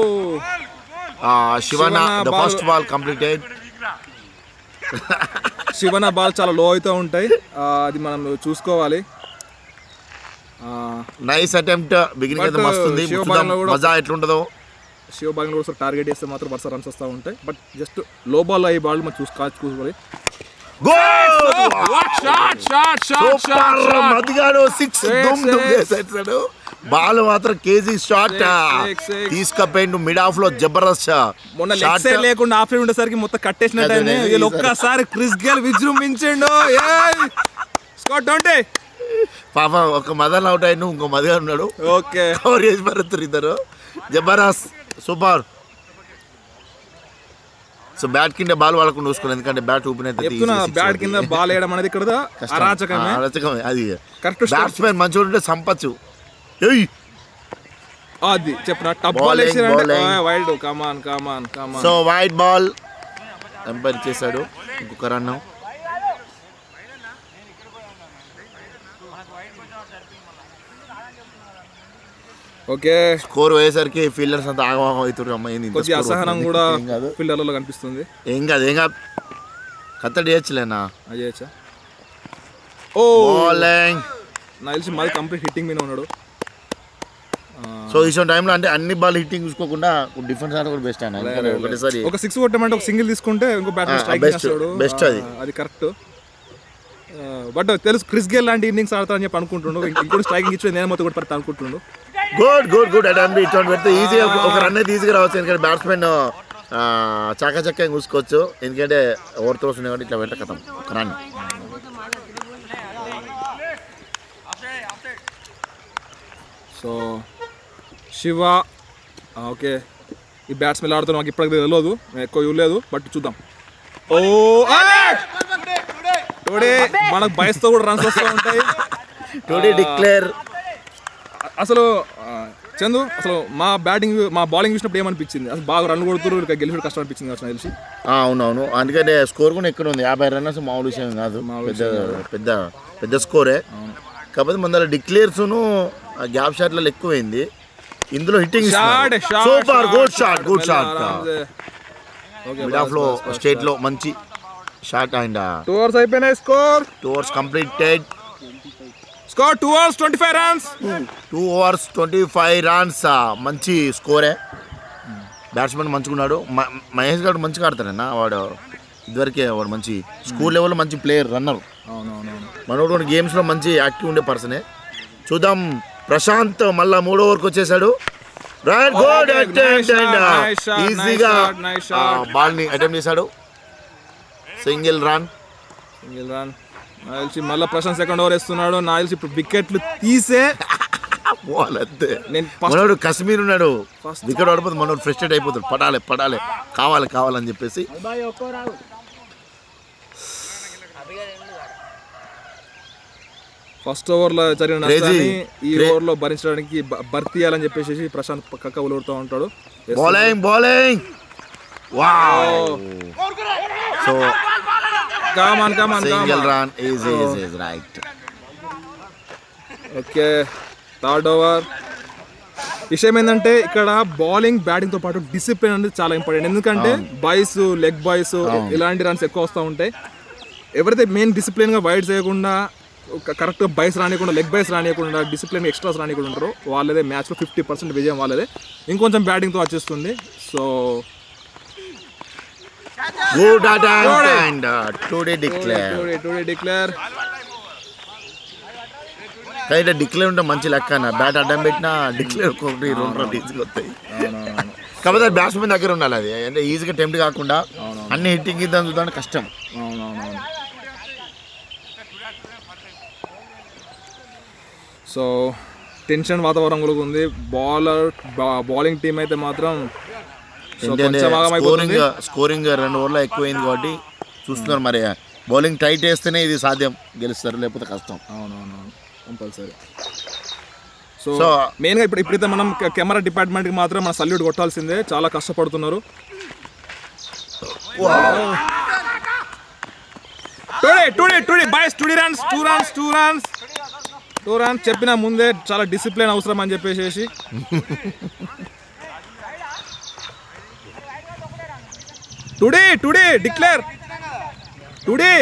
శివన శివన the ball- first ball completed శివన బాల్ చాలా లో అయితే ఉంటాయి ఆ, అది మనం చూసుకోవాలి ఆ, నైస్ అటెంప్ట్ బిగినింగ్ అయితే But, మస్తుంది శివ చూద్దాం బాల్ కూడా- మజా ఎట్లుంటుందో శివ బాల్ కూడా టార్గెట్ చేస్తే మాత్రం వరుస రన్స్ వస్తూ ఉంటాయి బట్ జస్ట్ లో బాల్ అయ్యి బాల్ మనం చూసి కాచి చూసుకోవాలి సూపర్ మదిగాడు సిక్స్ Six, దుమ్ దుమ్ six. చేసేసాడు బాల్ మాత్రం కేజీ షాట్ Six, six, six. తీసుకపోయిండు మిడ్ ఆఫ్ లో జబర్దస్త్ మొన్న లెగ్ షాట్ సైడ్ లేకుండా ఆఫ్ సైడ్ ఉండేసరికి మొత్తం కట్టేసినట్టు అదే, అదే, వీళ్ళు ఈసారి. ఒక్కసారి క్రిస్ గేల్ విజృంభించిండు స్కాట్ ట్వంటీ పాప ఒక మదన్ అవుట్ అయ్యిండు ఇంకో మదిగా ఉన్నాడు ఓకే కవర్ చేసి మరుతురు ఇద్దరు జబర్దస్త్ సూపర్ సో బ్యాట్ కింద బాల్ వాళ్ళకుండా చూసుకోండి ఎందుకంటే బ్యాట్ ఊపిన చెప్తున్నా బ్యాట్ కింద బాల్ వేయడం అనేది ఇక్కడ అరాచకమే అరాచకమే అది కరెక్ట్ బ్యాట్స్మెన్ మంచిగా ఉంటే సంపచ్చు ఏయ్ అది చెప్పిన టప్ బాల్ Bowling, వేసారంటే bowling. Wild come on come on come on so wide ball umpire చేశాడు ఇంకొక రన్ ఓకే స్కోర్ పోయేసరికి ఫీల్డర్స్ అంతా ఆగమాగం అవుతారు అమ్మ ఏంది ఇంత కొద్దిగా score అసహనం కొడుతుంది? కూడా ఏం కాదు ఫీల్డర్లలో కనిపిస్తుంది ఏం కాదు ఏం కాదు కత్తడి చేయొచ్చులేనా అజయచ్చా ఓ బౌలింగ్ నాకు తెలిసి మాది కంప్లీట్ హిట్టింగ్ మీద ఉన్నాడు సో ఈ టైంలో అంటే అన్ని బాల్ హిట్టింగ్ చూసుకోకుండా డిఫెన్స్ ఆడ కూడా బెస్ట్ అయినా ఎందుకంటే ఒకటేసారి ఒక సిక్స్ కొట్టమంటే ఒక సింగిల్ తీసుకుంటే ఇంకో బ్యాట్స్మెన్ ఆ, స్ట్రైక్ best, చేస్తాడు best అది. ఆ, అది కరెక్ట్ బట్ తెలుసు క్రిస్ గేల్ లాంటి ఇన్నింగ్స్ ఆడతారని చెప్పి అనుకుంటుండు ఇంక- ఇంకోటి స్ట్రైకింగ్ ఇచ్చి నేను మొత్తం కూడా పడతా అనుకుంటుండు గుడ్ గుడ్ గుడ్ అటెంప్ట్ ఇటువంటి పెడితే ఈజీగా ఒక రన్ అయితే ఈజీగా రావచ్చు ఎందుకంటే బ్యాట్స్మెన్ చాకచక్యంగా చూసుకోవచ్చు ఎందుకంటే ఓవర్ త్రోస్ ఉన్నాయి కాబట్టి ఇట్లా పెట్ట కథం ఒక రన్ సో శివ ఆ, ఓకే ఈ బ్యాట్స్మెన్ ఆడుతున్నా నాకు ఇప్పటికి తెలియదు నేను ఎక్కువ చూడలేదు బట్ చూద్దాం ఓ టుడే మనకు బయస్తో కూడా రన్స్ వస్తూ ఉంటాయి టుడే డిక్లేర్ అసలు ఆ, చందు అసలు మా బ్యాటింగ్ మా బౌలింగ్ చూసినప్పుడు ఏమనిపించింది అసలు బాగా రన్ కొడుతున్నారు ఇక గెలిచి కష్టం అనిపించింది అసలు తెలిసి అవునవును అందుకనే స్కోర్ కూడా ఎక్కువ ఉంది యాభై రన్స్ మామూలు విషయం కాదు పెద్ద పెద్ద పెద్ద స్కోరే కాకపోతే మన డిక్లేర్స్ను గ్యాప్ షాట్లలో ఎక్కువైంది ఇందులో hitting shot shot super good shot good shot okay mid off లో స్టేట్ లో మంచి షాట్ అండ్ టూ అవర్స్ అయిపోయినాయి score two overs completed score two overs twenty five runs two overs twenty five runs మంచి స్కోరే batsmen మంచిగా ఉన్నాడు మ- మహేష్ గారు మంచిగా ఆడతాడన్న వాడు ఇదివరకే వాడు మంచి స్కూల్ లెవెల్లో మంచి ప్లేయర్ రన్నర్ అవునవునవును మనోడు కూడా గేమ్స్లో మంచి యాక్టివ్ ఉండే పర్సనే చూద్దాం ప్రశాంత్ మళ్ళా మూడో ఓవర్కి వచ్చేసాడు right good nice shot, nice shot, ఈజీగా nice shot, nice shot. బాల్ని అటెంప్ట్ చేశాడు సింగిల్ రన్ సింగిల్ రన్ నాకు తెలిసి మళ్ళీ ప్రశాంత్ సెకండ్ ఓవర్ వేస్తున్నాడు నాకు తెలిసి ఇప్పుడు వికెట్లు తీసే బాల్ అంతే నేను first- మనోడు కశ్మీర్ ఉన్నాడు వికెట్ పడిపోతుంది మనోడు ఫ్రస్ట్రేట్ అయిపోతాడు పడాలి పడాలి కావాలి కావాలని చెప్పేసి ఫస్ట్ ఓవర్ లో జరిగిన Crazy. నష్టాన్ని ఈ Cra- ఓవర్ లో భరించడానికి బ- భర్తీ చేయాలని చెప్పేసి ప్రశాంత్ పక్కక ఉలుడుతూ ఉంటాడు bowling bowling wow so come on come on single run is is is right okay third over విషయం ఏంటంటే ఇక్కడ బౌలింగ్ బ్యాటింగ్ తో పాటు డిసిప్లిన్ అనేది చాలా ఇంపార్టెంట్ ఎందుకంటే బాయ్స్ లెగ్ బాయ్స్ ఇలాంటి రన్స్ ఎక్కువ వస్తూ ఉంటాయి ఎవరైతే మెయిన్ డిసిప్లిన్ గా వైడ్ చేయకుండా కరెక్ట్ బైస్ రానియకుండా లెగ్ బైస్ రానియకుండా డిసిప్లిన్ ఎక్స్ట్రాస్ రానియకుండా ఉంటారో వాళ్ళదే మ్యాచ్లో ఫిఫ్టీ పర్సెంట్ విజయం వాళ్ళదే ఇంకొంచెం బ్యాటింగ్తో వచ్చేస్తుంది so good attempt and today declare today declare అయితే డిక్లేర్ ఉంటే మంచి లెక్క అన్న బ్యాట్ అడ్డం పెట్టినా డిక్లేర్ ఒకటి రెండు రెండు ఈజీగా వస్తాయి కాకపోతే బ్యాట్స్మెన్ దగ్గర ఉండాలి అది అంటే ఈజీగా టెంప్ట్ కాకుండా అన్ని హిట్టింగ్ ఇద్దాం చూద్దాం కష్టం అవునవునవును సో టెన్షన్ వాతావరణం కూడా ఉంది బౌలర్ బౌలింగ్ టీం అయితే మాత్రం సో ఎందుకంటే కొంచెం ఆగమైపోతుంది స్కోరింగ్ స్కోరింగ్ రెండు ఓవర్లో ఎక్కువైంది కాబట్టి చూస్తున్నారు మరి బౌలింగ్ టైట్ వేస్తేనే ఇది సాధ్యం గెలుస్తారు లేకపోతే కష్టం అవునవునవును కంపల్సరీ సో So- మెయిన్గా ఇప్పుడు ఇప్పుడైతే మనం కె- కెమెరా డిపార్ట్మెంట్కి మాత్రం మన సల్యూట్ కొట్టాల్సిందే చాలా కష్టపడుతున్నారు today today today byes today runs two runs two runs two runs చెప్పిన ముందే చాలా డిసిప్లిన్ అవసరం అని చెప్పేసి టుడే టుడే డిక్లేర్ టుడే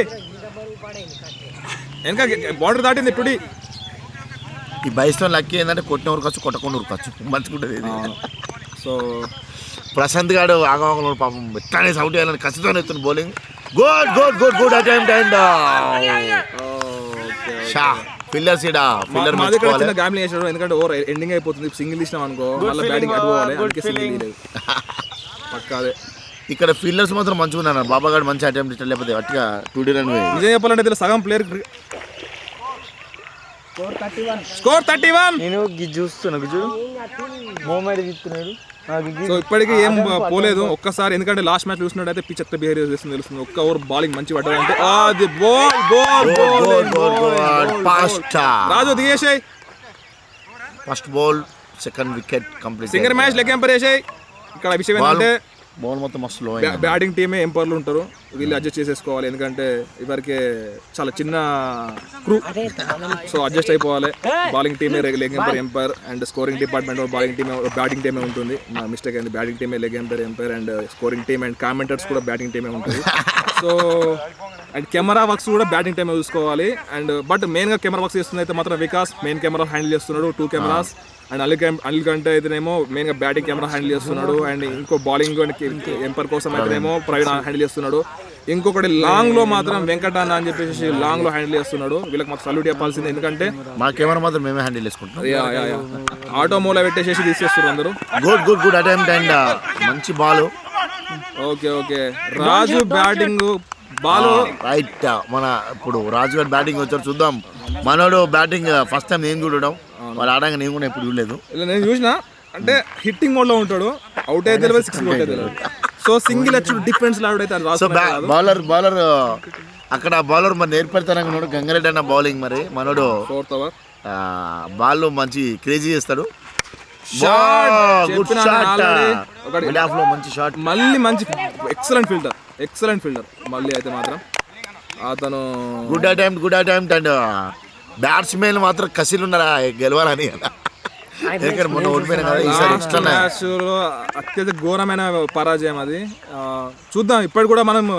వెనక బార్డర్ దాటింది టుడే ఈ బైస్లో లక్కీ ఏంటంటే కొట్టిన ఉరకొచ్చు కొట్టకుండా ఉరకొచ్చు మంచుకుంటుంది ఇది సో ప్రశాంత్ గాడు ఆగవాగలు పాపం ఎట్లానే అవుట్ చేయాలని ఖచ్చితంగా ఎత్తున్న bowling good good good good attempt and షా ఫిల్లర్ సీడా ఫిల్లర్ మా దగ్గర మెచ్చుకోవాలి చిన్న గ్యామ్లింగ్ వేసాడు ఎందుకంటే ఓవర్ ఎండింగ్ అయిపోతుంది సింగిల్ తీసినాం అనుకో మళ్ళీ బ్యాటింగ్ అడ్డుకోవాలి అందుకే సింగిల్ లేదు పక్కా అదే ఇక్కడ ఫీల్డర్స్ మాత్రం మంచిగా ఉన్నారు బాబా గారు మంచి అటెంప్ట్ ఇట్లా లేకపోతే గట్టిగా టూ డి రన్ నిజం చెప్పాలంటే ఇందులో సగం ప్లేయర్ స్కోర్ థర్టీ వన్ నేను గిజ్ చూస్తున్నా గిజు మోమెడ్ తీస్తున్నాడు సో ఇప్పటికీ ఏం పోలేదు ఒక్కసారి ఎందుకంటే లాస్ట్ మ్యాచ్ చూసినట్టయితే పిచ్ ఎట్లా బిహేవ్ చేస్తుంది తెలుస్తుంది ఒక్క ఓవర్ బాలింగ్ మంచి పడ్డదంటే అది ball ball good good good fast Raju దిగేసాయి first ball second wicket complete సింగర్ మ్యాచ్ లెక్క ఎంపర్ చేసాయి ఇక్కడ విషయం ఏంటంటే బాల్ మొత్తం మస్తు లో బ్యా- బ్యాటింగ్ టీమే ఎంపైర్లు ఉంటారు వీళ్ళు అడ్జస్ట్ చేసేసుకోవాలి ఎందుకంటే ఇవరికే చాలా చిన్న క్రూ సో అడ్జస్ట్ అయిపోవాలి బౌలింగ్ టీమే leg umpire umpire and scoring department bowling టీమే బ్యాటింగ్ టీమే ఉంటుంది నా మిస్టేక్ అయింది బ్యాటింగ్ టీమే leg umpire umpire and scoring team and commentators కూడా బ్యాటింగ్ టీమే ఉంటుంది సో అండ్ కెమెరా వర్క్స్ కూడా బ్యాటింగ్ టైమే చూసుకోవాలి అండ్ బట్ మెయిన్గా కెమెరా వర్క్స్ చేస్తుంది అయితే మాత్రం వికాస్ మెయిన్ కెమెరా హ్యాండిల్ చేస్తున్నాడు టూ కెమెరాస్ అండ్ అనిల్ కం- అనిల్ కంటే అయితేనేమో మెయిన్గా బ్యాటింగ్ కెమెరా హ్యాండిల్ చేస్తున్నాడు అండ్ ఇంకో బౌలింగ్ ఎంపర్ కోసం అయితేనేమో ప్రవీణ్ హ్యాండిల్ చేస్తున్నాడు ఇంకొకటి లాంగ్ లో మాత్రం వెంకట అన్న అని చెప్పేసి లాంగ్ లో హ్యాండిల్ చేస్తున్నాడు వీళ్ళకి మాకు సల్యూట్ చెప్పాల్సింది ఎందుకంటే మా కెమెరా మాత్రం మేమే హ్యాండిల్ చేసుకుంటున్నాం యా, యా, యా. ఆటో మూల పెట్టేసేసి తీసేస్తున్నారు అందరూ good good good attempt and మంచి ball okay okay Raju batting ball right మన ఇప్పుడు రాజు గారు బ్యాటింగ్ వచ్చారు చూద్దాం మనోడు బ్యాటింగ్ ఫస్ట్ టైం నేను చూడడం వాళ్ళు ఆడంగా నేను కూడా ఎప్పుడు చూడలేదు ఇలా నేను చూసిన అంటే హిట్టింగ్ మోడ్ లో ఉంటాడు అవుట్ అయితే తెలియదు సిక్స్ కొట్టే తెలియదు సో సింగిల్ వచ్చి డిఫరెన్స్ లాడ్ అయితే అది సో రాసుకున్నాడు కాదు. బౌలర్ బౌలర్ అక్కడ బౌలర్ మరి నేర్పెడతానని ఉన్నాడు గంగారెడ్డి అన్న బౌలింగ్ మరి మనోడు ఫోర్త్ ఓవర్ బాల్ మంచి క్రేజీ చేస్తాడు Shot! గుడ్ చెప్పినా షాట్ already. ఒకటి- మిడ్ ఆఫ్ లో మంచి షాట్ మళ్ళీ మంచి ఎక్సలెంట్ ఫిల్టర్ ఎక్సలెంట్ ఫిల్టర్ మళ్ళీ అయితే మాత్రం అతను good attempt good attempt and batsmen మాత్రం కసిలు ఉన్నారా గెలవాలని ఎందుకంటే మొన్న ఓడిపోయినా కదా ఈసారి లాస్ట్ ఎక్స్ట్రా మ్యాచ్ లో అత్యంత ఘోరమైన పరాజయం అది ఆ, చూద్దాం ఇప్పటి కూడా మనం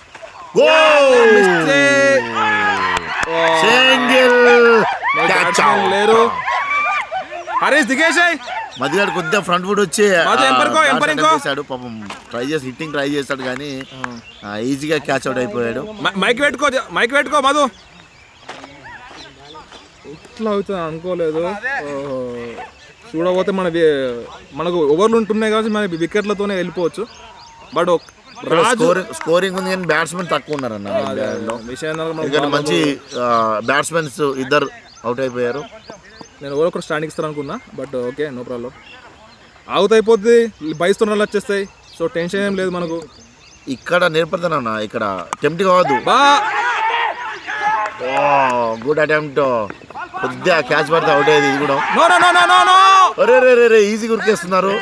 సింగిల్ batsman లేరు హరీష్ దిగేశాయ్ మధ్యగాడు కొద్దిగా ఫ్రంట్ ఫుట్ వచ్చి మధు ఎంపర్కో, ఎంపరింకో. చేశాడు పాపం ట్రై చేసి హిట్టింగ్ ట్రై చేశాడు కానీ ఈజీగా క్యాచ్ అవుట్ అయిపోయాడు మైక్ పెట్టుకో జ- మైక్ పెట్టుకో మధు ఇట్లా అవుతుంది అనుకోలేదు ఓహో. చూడబోతే మన వి- మనకు ఓవర్లు ఉంటున్నాయి కాబట్టి మన వికెట్లతోనే వెళ్ళిపోవచ్చు బట్ ఒక- రాజు స్కోరింగ్ స్కోరింగ్ ఉంది కానీ బ్యాట్స్మెన్ తక్కువ ఉన్నారు అన్న ఇండియాలో. విషయం ఏంటంటే మన ఎందుకంటే bowler మంచి బ్యాట్స్మెన్స్ ఇద్దరు అవుట్ అయిపోయారు నేను ఎవరో ఒకరు స్టాండింగ్ ఇస్తాను అనుకున్నా but okay no problem out అయిపోద్ది బైస్ రన్లు వచ్చేస్తాయి సో టెన్షన్ ఏం లేదు మనకు ఇక్కడ నేర్పడతానన్న ఇక్కడ టెంప్ట్ కావద్దు బా గుడ్ అటెంప్ట్ కొద్దిగా క్యాచ్ పడితే అవుట్ అయ్యేది ఇది కూడా no no no no no no అరే రే రే రే ఈజీ ఉరికేస్తున్నారు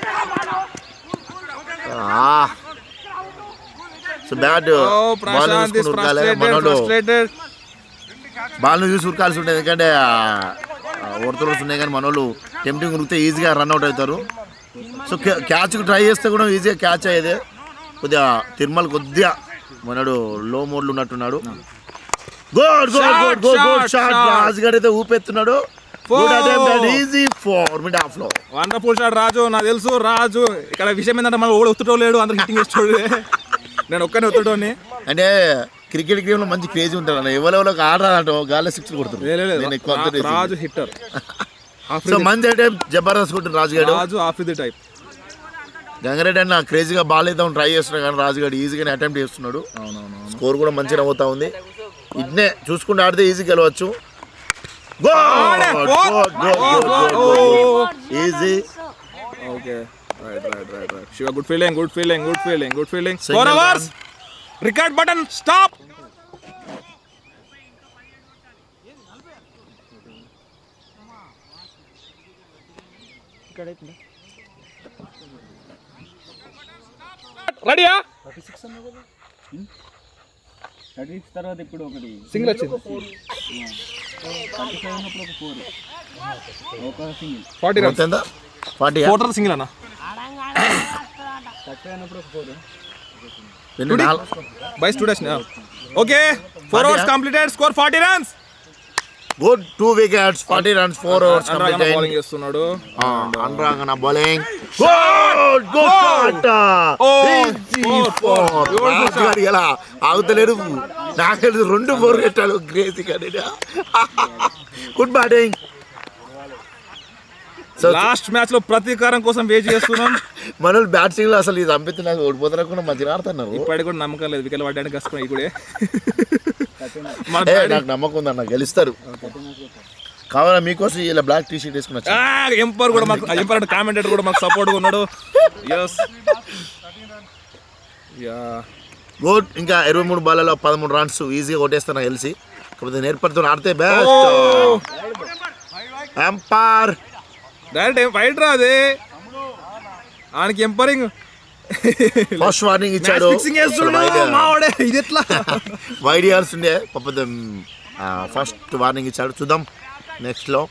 సో బ్యాట్ ఓ బాల్ ప్రశాంత్ ఇస్ ఉరకాలి ఫ్రస్ట్రేటెడ్ మనోడు ఫ్రస్ట్రేటెడ్ బాల్ను చూసి ఉరకాల్సి ఉంటుంది ఎందుకంటే ఓడతలు ఉన్నాయి కానీ మనోళ్ళు టెంప్టింగ్ ఉరికితే ఈజీగా రన్అట్ అవుతారు సో క్యాచ్కి ట్రై చేస్తే కూడా ఈజీగా క్యాచ్ అయ్యేది కొద్దిగా తిరుమల కొద్దిగా మనోడు లో మోడ్లు ఉన్నట్టున్నాడు good good Shot, good good good shot, shot shot. రాజుగాడు అయితే ఊపెత్తున్నాడు good attempt easy four mid off లో వండర్ఫుల్ షాట్ రాజు నాకు తెలుసు రాజు ఇక్కడ విషయం ఏంటంటే మన ఓడి ఒత్తుటో లేడు అందరు హిట్టింగ్ వేస్తాడు నేను ఒక్కనే ఒత్తుటోని అంటే క్రికెట్ గేమ్ లో మంచి క్రేజ్ ఉంటుంది అన్న ఎవరెవరికి ఆడరాదంట గాల్లో సిక్స్ కొడుతుంది లే, లే, లే. నేను ఎక్కువ రా- observe చేసింది. రాజు హిట్టర్ సో మంచి అయితే జబర్దస్త్ కొట్టిన రాజుగాడు రాజు ఆఫ్రిది టైప్ గంగారెడ్డి అన్న క్రేజీగా బాల్ ఇద్దాం ట్రై చేస్తున్నాడు కానీ రాజుగాడు ఈజీగానే అటెంప్ట్ చేస్తున్నాడు స్కోర్ కూడా మంచిగా అవుతా ఉంది ఇట్నే చూసుకుంటూ ఆడితే ఈజీ గెలవచ్చు easy okay right right right right Shiva good feeling good feeling good feeling good feeling Single four overs record button stop రెడీయా థర్టీ సిక్స్ తర్వాత ఇప్పుడు ఒకటి సింగిల్ వచ్చింది థర్టీ ఫైవ్ ఉన్నప్పుడు ఒక ఫోర్ ఒక సింగిల్ ఫార్టీ రన్స్ ఎంత ఫార్టీ టోటల్ సింగిల్ అన్న థర్టీ అయినప్పుడు ఒక four by students okay four overs completed score forty runs good two wickets forty runs four overs complete bowling చేస్తున్నాడు అనురాగన bowling good good shot four ఎలా ఆగుతలేడు నాకు తెలిసి రెండు ఫోర్ పెట్టాడు గ్రేసీ కానీ good batting so last match లో ప్రతీకారం కోసం వెయిట్ చేస్తున్నాం మన బ్యాట్సింగ్ లో అసలు ఇది చంపిస్తున్నారు ఓడిపోతున్నా కూడా మంచిగా ఆడుతున్నారు ఇప్పటికి కూడా నమ్మకం లేదు వికెట్ పడ్డానికి కష్టం ఇప్పుడే మన ఏ, batting- నాకు నమ్మకం ఉందన్న గెలుస్తారు కావాలా మీకోసం ఇలా బ్లాక్ టీ షర్ట్ వేసుకుని వచ్చా ఆ, ఎంపర్ కూడా మాకు ఎంపర్ అంటే కామెంటేటర్ కూడా మాకు సపోర్ట్ ఉన్నాడు ఎస్ యా గుడ్ ఇంకా ఇరవై మూడు బాలలో పదమూడు రన్స్ ఈజీగా కొట్టేస్తాను నాకు తెలిసి కాకపోతే నేర్పడుతున్న ఆడితే బెస్ట్ ఎంపైర్ డైరెక్ట్ ఏం ఫైట్ రా అది ఆయనకి ఎంపరింగ్ ఫస్ట్ వార్నింగ్ ఇచ్చాడు ఫిక్సింగ్ చేస్తున్నాడు మావాడే ఇది ఎట్లా వైడ్ ఇయర్స్ ఉండే కాకపోతే ఫస్ట్ వార్నింగ్ ఇచ్చాడు చూద్దాం నెక్స్ట్ లో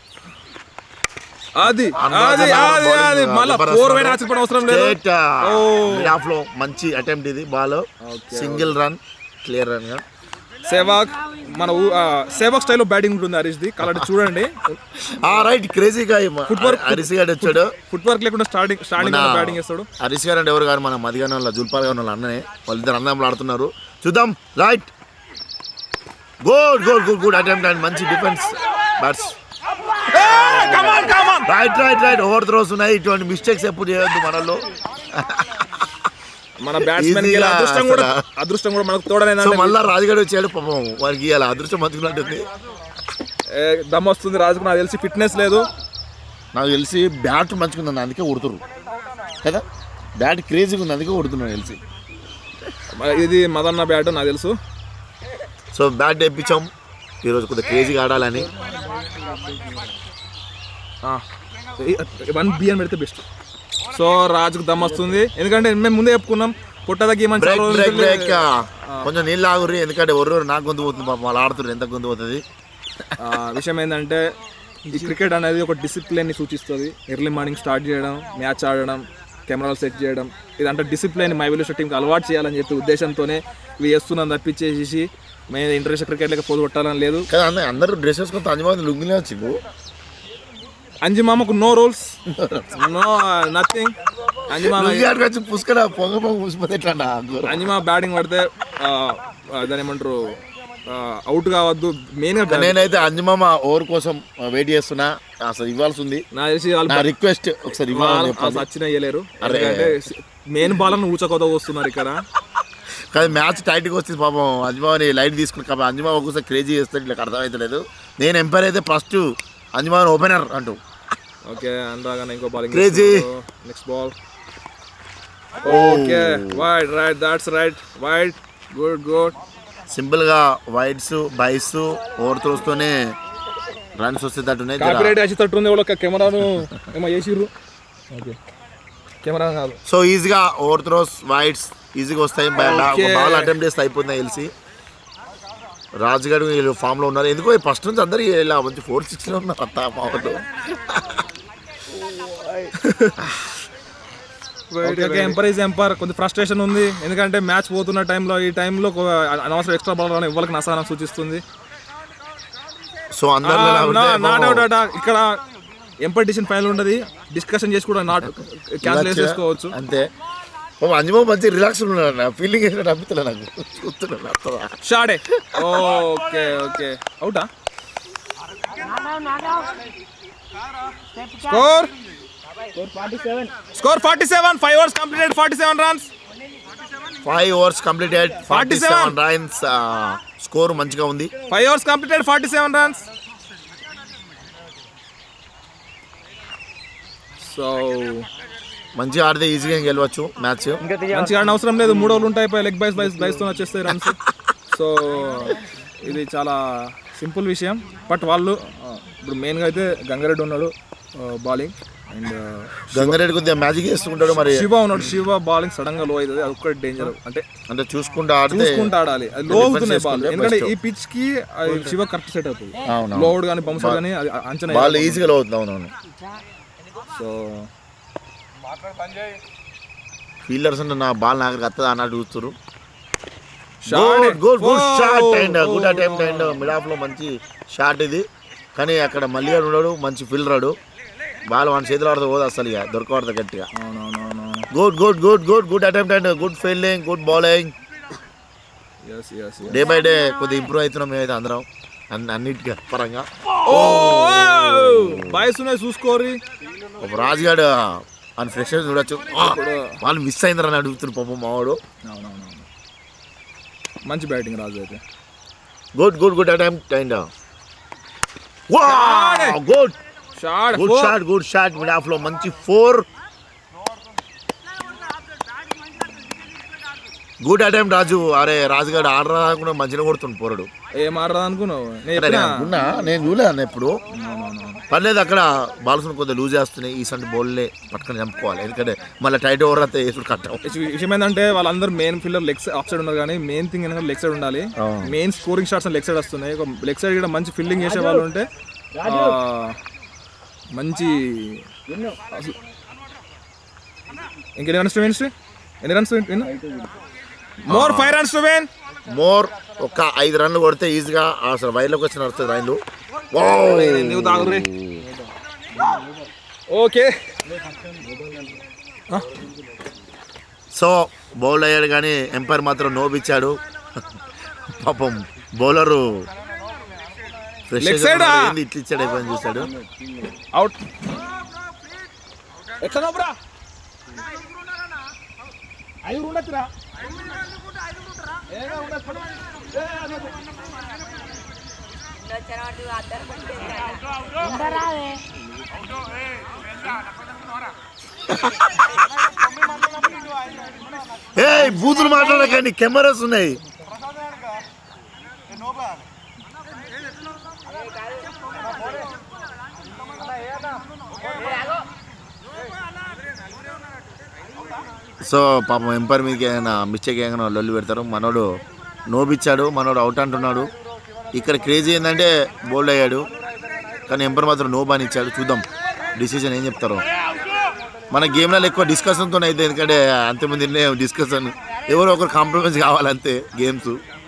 అది అది అది అది మళ్ళా ఫోర్ వైడ్ ఆశ్చర్యపడ అవసరం లేదు స్టేట్ మిడ్ హాఫ్ లో మంచి అటెంప్ట్ ఇది ball single run clear run గా సేవాగ్ మన ఊ- ఆ, సేవాగ్ స్టైల్లో బ్యాటింగ్ ఉంటుంది హరీష్ ది కాబట్టి చూడండి ఆ రైట్ క్రేజీగా హరీష్ గారు వచ్చాడు ఫుట్ వర్క్ లేకుండా స్టార్టింగ్ స్టార్టింగ్ మన- బ్యాటింగ్ చేస్తాడు హరీష్ గారు అంటే ఎవరు గారు మన మదిగానే వాళ్ళ జుల్పాల్ గారు వాళ్ళ అన్ననే వాళ్ళిద్దరు అన్నదమ్ములు ఆడుతున్నారు చూద్దాం right good good good good attempt and మంచి defence bats right right right over throws ఉన్నాయి ఇటువంటి మిస్టేక్స్ ఎప్పుడు చేయొద్దు మనలో మన బ్యాట్స్మెన్ Easy గా అదృష్టం కూడా అసలు. అదృష్టం కూడా మనకు సో తోడనేది మళ్ళా రాజుగాడు వచ్చాడు పాపం వారికి ఇవాళ అదృష్టం మంచుకున్నట్టుంది దమ్ వస్తుంది రాజుకు నాకు తెలిసి ఫిట్నెస్ లేదు నాకు తెలిసి బ్యాట్ మంచుకుందని అందుకే కొడుతురు కదా బ్యాట్ క్రేజీగా ఉంది అందుకే కొడుతున్నాను తెలిసి మ- ఇది మదన్న బ్యాట్ నాకు తెలుసు సో బ్యాట్ తెప్పించాం ఈరోజు కొద్దిగా క్రేజీగా ఆడాలని వన్ బిఎన్ పెడితే బెస్ట్ సో రాజుకు దమ్ వస్తుంది ఎందుకంటే మేము ముందే చెప్పుకున్నాం పుట్టదకి ఏమని బ్రేక్ చాలా బ్రేక్ రోజులు బ్రేక్ కొంచెం నీళ్ళు ఆగుర్రి ఎందుకంటే ఒర్రు నాకు గొంతు పోతుంది పాపం వాళ్ళు ఆడుతున్నారు ఎంత గొంతు పోతుంది ఆ, విషయం ఏంటంటే ఈ క్రికెట్ అనేది ఒక డిసిప్లిన్ని సూచిస్తుంది ఎర్లీ మార్నింగ్ స్టార్ట్ చేయడం మ్యాచ్ ఆడడం కెమెరాలు సెట్ చేయడం ఇదంటే డిసిప్లిన్ మై విలువ టీంకి అలవాటు చేయాలని చెప్పి ఉద్దేశంతోనే ఇవి చేస్తున్నాం తప్పించేసి మేము ఇంటర్నేషనల్ క్రికెట్ లెక్క పోదు కొట్టాలని లేదు కదా అందరూ అందరూ డ్రెస్ వేసుకొని అంజమాది లుంగిలే వచ్చిండు అంజిమామకు నో రూల్స్ నో నథింగ్ అంజిమామ లుంగి ఆడికి వచ్చి పుష్కర పొగ పొగ పూసిపోతే ఎట్లా అన్న? ఘోరం. అంజిమా బ్యాటింగ్ పడితే ఆ, ఆ, దాని ఏమంటారు అవుట్ కావద్దు మెయిన్గా నేనైతే అంజమామ ఓవర్ కోసం వెయిట్ చేస్తున్నా అసలు ఇవ్వాల్సి ఉంది నాకు తెలిసి వాళ్ళు నా రిక్వెస్ట్ ఒకసారి ఇవ్వాలని చెప్పాలి సచిన ఇయ్యలేరు ఎందుకంటే మెయిన్ బాల్ ఊచకొత వస్తున్నారు ఇక్కడ కానీ మ్యాచ్ టైట్గా వస్తుంది పాపం అంజమాని లైట్ తీసుకుని కాబట్టి అంజమా ఒక్కోసారి క్రేజీ చేస్తాడు ఇలా అర్థమవుతలేదు నేను ఎంపైర్ అయితే ఫస్ట్ అంజమాన్ ఓపెనర్ అంటూ ఓకే అనురాగానే ఇంకో bowling Crazy. Next ball okay wide right that's right wide good good సింపుల్గా వైడ్స్ బైస్ ఓవర్ త్రోస్తోనే రన్స్ వస్తేటట్టున్నాయి జర. కాపీరైట్ వచ్చేటట్టు ఉంది వాళ్ళకి కెమెరాను ఏమో చేసిర్రు ఓకే కెమెరా కాదు సో ఈజీగా ఓవర్ త్రోస్ వైడ్స్ ఈజీగా వస్తాయి Okay. బాల్ అటెంప్ట్ చేస్తే అయిపోతుంది తెలిసి రాజు గారు వీళ్ళు ఫామ్ లో ఉన్నారు ఎందుకో ఫస్ట్ నుంచి అందరు ఇలా మంచి ఫోర్ సిక్స్ లో ఉన్నారు అంతా మా వాళ్ళు ఓకే ఎంపర్ ఈజ్ ఎంపర్ కొంచెం ఫ్రస్ట్రేషన్ ఉంది ఎందుకంటే మ్యాచ్ పోతున్న టైంలో ఈ టైంలో అనవసరం ఎక్స్ట్రా బాల్ రావడం ఎవరికి నష్టాన్ని సూచిస్తుంది సో అందరు ఇలా ఉంటే నాట్ అవుట్ పాపం అట ఇక్కడ ఎంపర్ డిసిషన్ ఫైనల్ ఉండదు డిస్కషన్ చేసి కూడా నాట్ క్యాన్సిల్ ఇలా చేసుకోవచ్చు అంతే పాపం అంజమో మంచి రిలాక్స్ ఉన్నాడు నా ఫీలింగ్ ఏంటంటే అనిపిస్తలే నాకు చూస్తున్నాను అర్థమా? షాడే ఓకే ఓకే అవుటా score score forty seven five overs completed forty seven runs five overs completed forty 47 seven runs score మంచిగా ఉంది five overs completed forty seven runs so మంచిగా ఆడితే ఈజీగా గెలవచ్చు మ్యాచ్ మంచిగా ఆడిన అవసరం లేదు మూడు ఓవర్లు ఉంటాయి లెగ్ బైస్ బైస్ బైస్తో వచ్చేస్తాయి రన్స్ సో ఇది చాలా సింపుల్ విషయం బట్ వాళ్ళు ఆ, ఇప్పుడు మెయిన్గా అయితే గంగారెడ్డి ఉన్నాడు బౌలింగ్ అండ్ గంగారెడ్డి కొద్దిగా మ్యాజిక్ చేస్తుంటాడు మరి శివ ఉన్నాడు శివ బౌలింగ్ సడన్ గా లో అవుతుంది అది ఒక్కటి డేంజర్ అంటే అంటే చూసుకుంటూ ఆడితే చూసుకుంటూ ఆడాలి అది లో అవుతున్నాయి బాల్ చేసుకుంటే ఎందుకంటే best. ఈ పిచ్ కి అది శివ కరెక్ట్ సెట్ అవుతుంది అవును లోడ్ కానీ బౌన్సర్ కానీ అది అంచనా వాళ్ళు ఈజీగా లో అవుతుంది అవునవును సో ఫీల్డర్స్ అంటే నా బాల్ నాకు వస్తుందా అన్నట్టు చూస్తారు Shot. Good good good Oh. Shot and good attempt and mid off లో మంచి షాట్ ఇది కానీ అక్కడ మళ్ళీ ఉన్నాడు మంచి ఫీల్డరాడు బాల్ మన చేతిలో ఆడితే పోదు అసలు ఇక దొరకబడదు గట్టిగా అవునవునవును good good good good good attempt and good fielding good bowling yes yes day by day కొద్దిగా ఇంప్రూవ్ అవుతున్నాం మేమైతే అందరం అన్ని అన్నిటిగా పరంగా బాయ్స్ ఉన్నాయి చూసుకోరి ఒక రాజుగాడు అని ఫ్రెష్ చూడొచ్చు ఆ, వాళ్ళు మిస్ అయిందని అడుగుతున్నారు పాపం మావాడు అవునవునవును మంచి బ్యాటింగ్ రాజు అయితే good good good attempt and good shot good shot good shot mid off లో మంచి ఫోర్ గుడ్ అటెంప్ట్ రాజు అరే రాజుగాడు ఆడరా కూడా మంచిగా కొడుతుంది పోరడు ఏం ఆడరా అనుకున్నావు నేను అరే, చెప్పినా నేను అనుకున్నా, నేను చూడలే అన్న ఎప్పుడు పర్లేదు అక్కడ బాల్స్ కొద్దిగా లూజ్ చేస్తున్నాయి ఈ సంటి బౌల్లే పట్టుకొని చంపుకోవాలి ఎందుకంటే మళ్ళీ టైట్ ఓవర్ అయితే వేసుడు కట్టం విషయం- విషయం ఏంటంటే వాళ్ళందరూ main fielder leg off side ఉన్నారు కానీ మెయిన్ థింగ్ ఏంటంటే లెగ్ సైడ్ ఉండాలి అవును. Main scoring shots leg side వస్తున్నాయి ఒక లెగ్ సైడ్ కూడా మంచి ఫీల్డింగ్ చేసే వాళ్ళు ఉంటే ఆ, మంచి అసలు- ఇంకెన్ని రన్స్ టు విన్ ఎన్ని runs win more five runs to win more ఒక ఐదు రన్లు కొడితే ఈజీగా అసలు వైర్లోకి వచ్చి నడుస్తుంది రైన్లు నువ్వు తాగుర్రి ఓకే సో బౌల్ అయ్యాడు కానీ ఎంపైర్ మాత్రం నోబిచ్చాడు పాపం బౌలరు ఫ్రెష్ Leg side ఆ? ఇట్లా ఇచ్చాడు అయిపోయింది చూశాడు అవుట్ ఎట్లా బ్రా ఏ బూతులు మాట్లాడకండి కెమెరాస్ ఉన్నాయి సో పాపం ఎంపైర్ మీదకి ఏమైనా మిస్టేక్ ఏమైనా లొల్లి పెడతారు మనోడు నోబిచ్చాడు మనోడు అవుట్ అంటున్నాడు ఇక్కడ క్రేజీ ఏంటంటే బోల్డ్ అయ్యాడు కానీ ఎంపైర్ మాత్రం నో బాని ఇచ్చాడు చూద్దాం డిసిజన్ ఏం చెప్తారో మన గేమ్లలో ఎక్కువ డిస్కషన్తో అయితే ఎందుకంటే అంతమంది నిర్ణయం డిస్కషన్ ఎవరో ఒకరు కాంప్రమైజ్ కావాలంతే గేమ్స్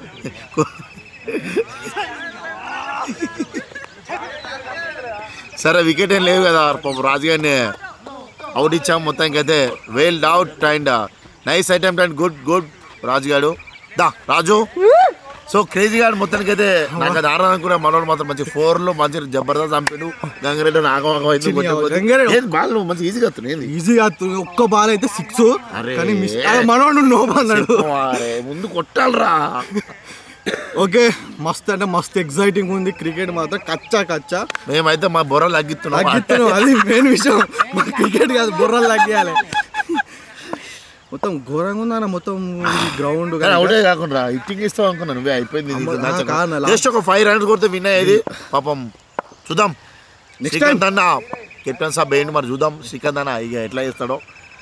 సరే వికెట్ ఏం లేవు కదా పాపం రాజుగారిని అవుట్ ఇచ్చాం మొత్తానికి అయితే well out and nice attempt and good good రాజుగాడు దా రాజు సో క్రేజీ గాడు మొత్తానికి అయితే నాకు అది ఆడడానికి కూడా మనోడు మాత్రం మంచి ఫోర్ లో మంచి జబర్దస్త్ చంపాడు గంగారెడ్డి నాగమాగం అయితే గంగారెడ్డి- ఏం బాల్ నువ్వు మంచి ఈజీగా వస్తుంది ఏంది ఈజీగా ఒక్క బాల్ అయితే సిక్స్ అరే. కానీ మిస్ మనోడు నో అన్నాడు అరే, ముందు కొట్టాలరా ఓకే మస్త్ అంటే మస్త్ ఎగ్జైటింగ్ ఉంది క్రికెట్ మాత్రం కచ్చా కచ్చా మేమైతే మా బొర్రలు తగ్గిస్తున్నాం తగ్గిస్తున్నాం అది మెయిన్ విషయం క్రికెట్ కాదు బుర్రలు తగ్గియాలి మొత్తం ఘోరంగా ఉందన్న మొత్తం గ్రౌండ్ కానీ అవుటే కాకుండా హిట్టింగ్ ఇస్తావు అనుకున్నా నువ్వే అయిపోయింది అమ్మ, ఆ, కాదు, last- జస్ట్ ఒక ఫైవ్ రన్స్ కొడితే విన్ అయ్యేది పాపం చూద్దాం Next శ్రీకాంత్ అన్న కెప్టెన్ సాబ్ ఏంటి మరి చూద్దాం శ్రీకాంత్ అన్న ఇక ఎట్లా చేస్తాడో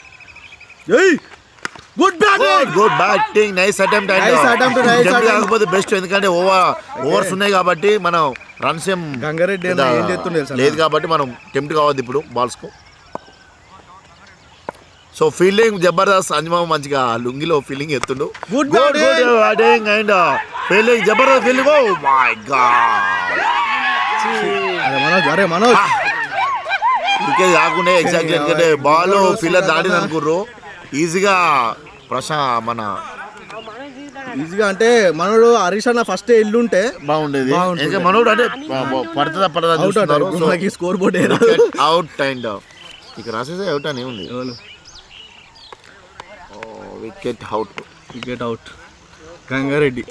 good good good batting nice attempt Nice attempt, nice attempt. కాకపోతే బెస్ట్ ఎందుకంటే ఓవర్ ఓవర్స్ ఉన్నాయి కాబట్టి మనం రన్స్ ఏం గంగారెడ్డి ఏమో పెద్ద ఏం చేస్తుండే తెలుసా? లేదు కాబట్టి మనం టెంప్ట్ కావద్దు ఇప్పుడు బాల్స్ కు సో ఫీల్డింగ్ జబర్దస్త్ అంజమామ మంచిగా లుంగిలో ఫీల్డింగ్ ఎత్తుండు Good good batting. Good batting and fielding జబర్దస్త్ ఫీల్డింగ్ ఓ మై గాడ్ అరే మనోజ్ అరే మనోజ్ ఇంకే కాకుండా ఎగ్జాక్ట్లీ ఎందుకంటే బాల్ ఫీల్డర్ దాటింది అనుకుర్రు ఈజీగా ప్రశా మన ఈజీగా అంటే మనోడు హరీష్ అన్న ఫస్ట్ ఇల్లుంటే బాగుండేది బాగుంటుంది. ఇంకా మనోడు అంటే పడుతుందా పడదా అవుట్ చూస్తున్నారు అంటే మనకి స్కోర్ బోర్డ్ అవుట్ అండ్ ఇక రాసేదే అవుట్ అని ఉంది wicket out wicket out Gangareddy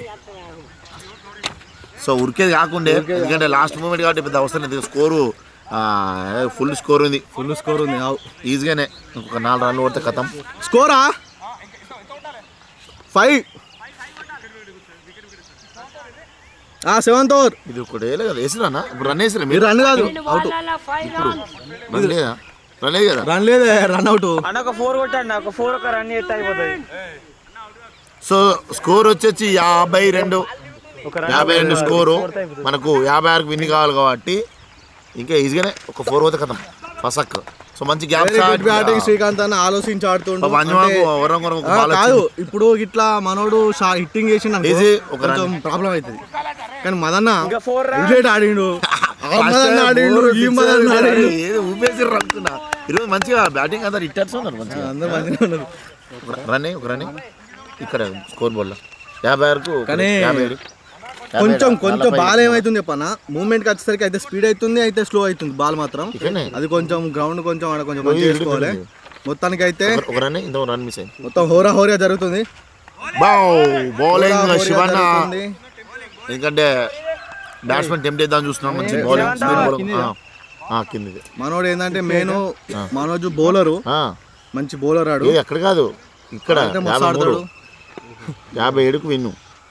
so ఉరికేది కాకుండే ఎందుకంటే లాస్ట్ మూమెంట్ కాబట్టి పెద్ద అవసరం లేదు స్కోరు ఫుల్ స్కోర్ ఉంది ఫుల్ స్కోర్ ఉంది ఈజీగానే ఇంకొక నాలుగు రన్లు కొడితే కథం స్కోరా ఫైవ్ సెవెంత్ ఓవర్ ఇది ఒకటి వేయలే కదా వేసిరానా ఇప్పుడు రన్ వేసిరా మీరు మీరు రన్ కాదు అవుట్ రన్ లేదా రన్ లేదు కదా రన్ లేదే రన్ అవుట్ అన్న ఒక ఫోర్ కొట్టండి ఒక ఫోర్ ఒక రన్ చేస్తే అయిపోతుంది సో స్కోర్ వచ్చేసి యాభై రెండు యాభై రెండు స్కోరు మనకు యాభై ఆరుకు విన్ కావాలి కాబట్టి ఇంకా ఈజీగానే ఒక ఫోర్ పోతే కదా ఫసక్ సో మంచి గ్యాప్ బ్యాటింగ్ శ్రీకాంత్ అన్న ఆలోచించి ఆడుతుండు అంటే- వరం వరం ఒక ఆ, బాల్ కాదు ఇప్పుడు ఇట్లా మనోడు షా- హిట్టింగ్ చేసిండు అనుకో, Easy, ఒక కొంచెం ప్రాబ్లం అవుతుంది కానీ మదన్న four వికెట్ ఆడిండు ఆ మదన్న ఆడిండు ఈ మదన్న ఆడిండు ఏదో ఊపేసి అనుకున్నా ఈరోజు మంచిగా బ్యాటింగ్ అందరు హిట్టర్స్ ఉన్నారు మంచిగా అందరూ మంచిగా ఉన్నారు ఒక రన్ ఒక రన్ ఇక్కడ స్కోర్ బోర్డ్ యాభై ఆరుకు కానీ యాభై ఏడు కొంచెం కొంచెం బాల్ ఏమైతుంది చెప్పన్న మూమెంట్కి వచ్చేసరికి అయితే స్పీడ్ అవుతుంది అయితే స్లో అవుతుంది బాల్ మాత్రం ఇక్కడనే అది కొంచెం గ్రౌండ్ కొంచెం ఆడ కొంచెం మంచిగా చేసుకోవాలి మొత్తానికి అయితే ఒక- ఒక రన్ ఇంత రన్ మిస్ అయింది మొత్తం హోరా హోరా జరుగుతుంది బావ్ హోరా బౌలింగ్ హోరీగా శివన్న జరుగుతుంది. ఎందుకంటే బ్యాట్స్మెన్ టెంప్ట్ చేద్దాం చూస్తున్నాం మంచి బౌలింగ్ స్పిన్ బౌలింగ్ కిందిది మనోడు ఏంటంటే మెయిన్ మనోజు బౌలరు ఆ, మంచి బౌలర్ ఆడు ఇది ఎక్కడ కాదు ఇక్కడ అయితే మస్తు యాభై మూడు ఆడతాడు. యాభై ఏడుకు విన్ను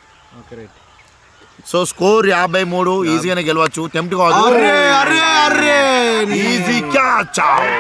సో స్కోర్ యాభై మూడు ఈజీగానే గెలవచ్చు టెంప్ట్ కాదు అరే అరే అరే ఈజీ క్యాచ్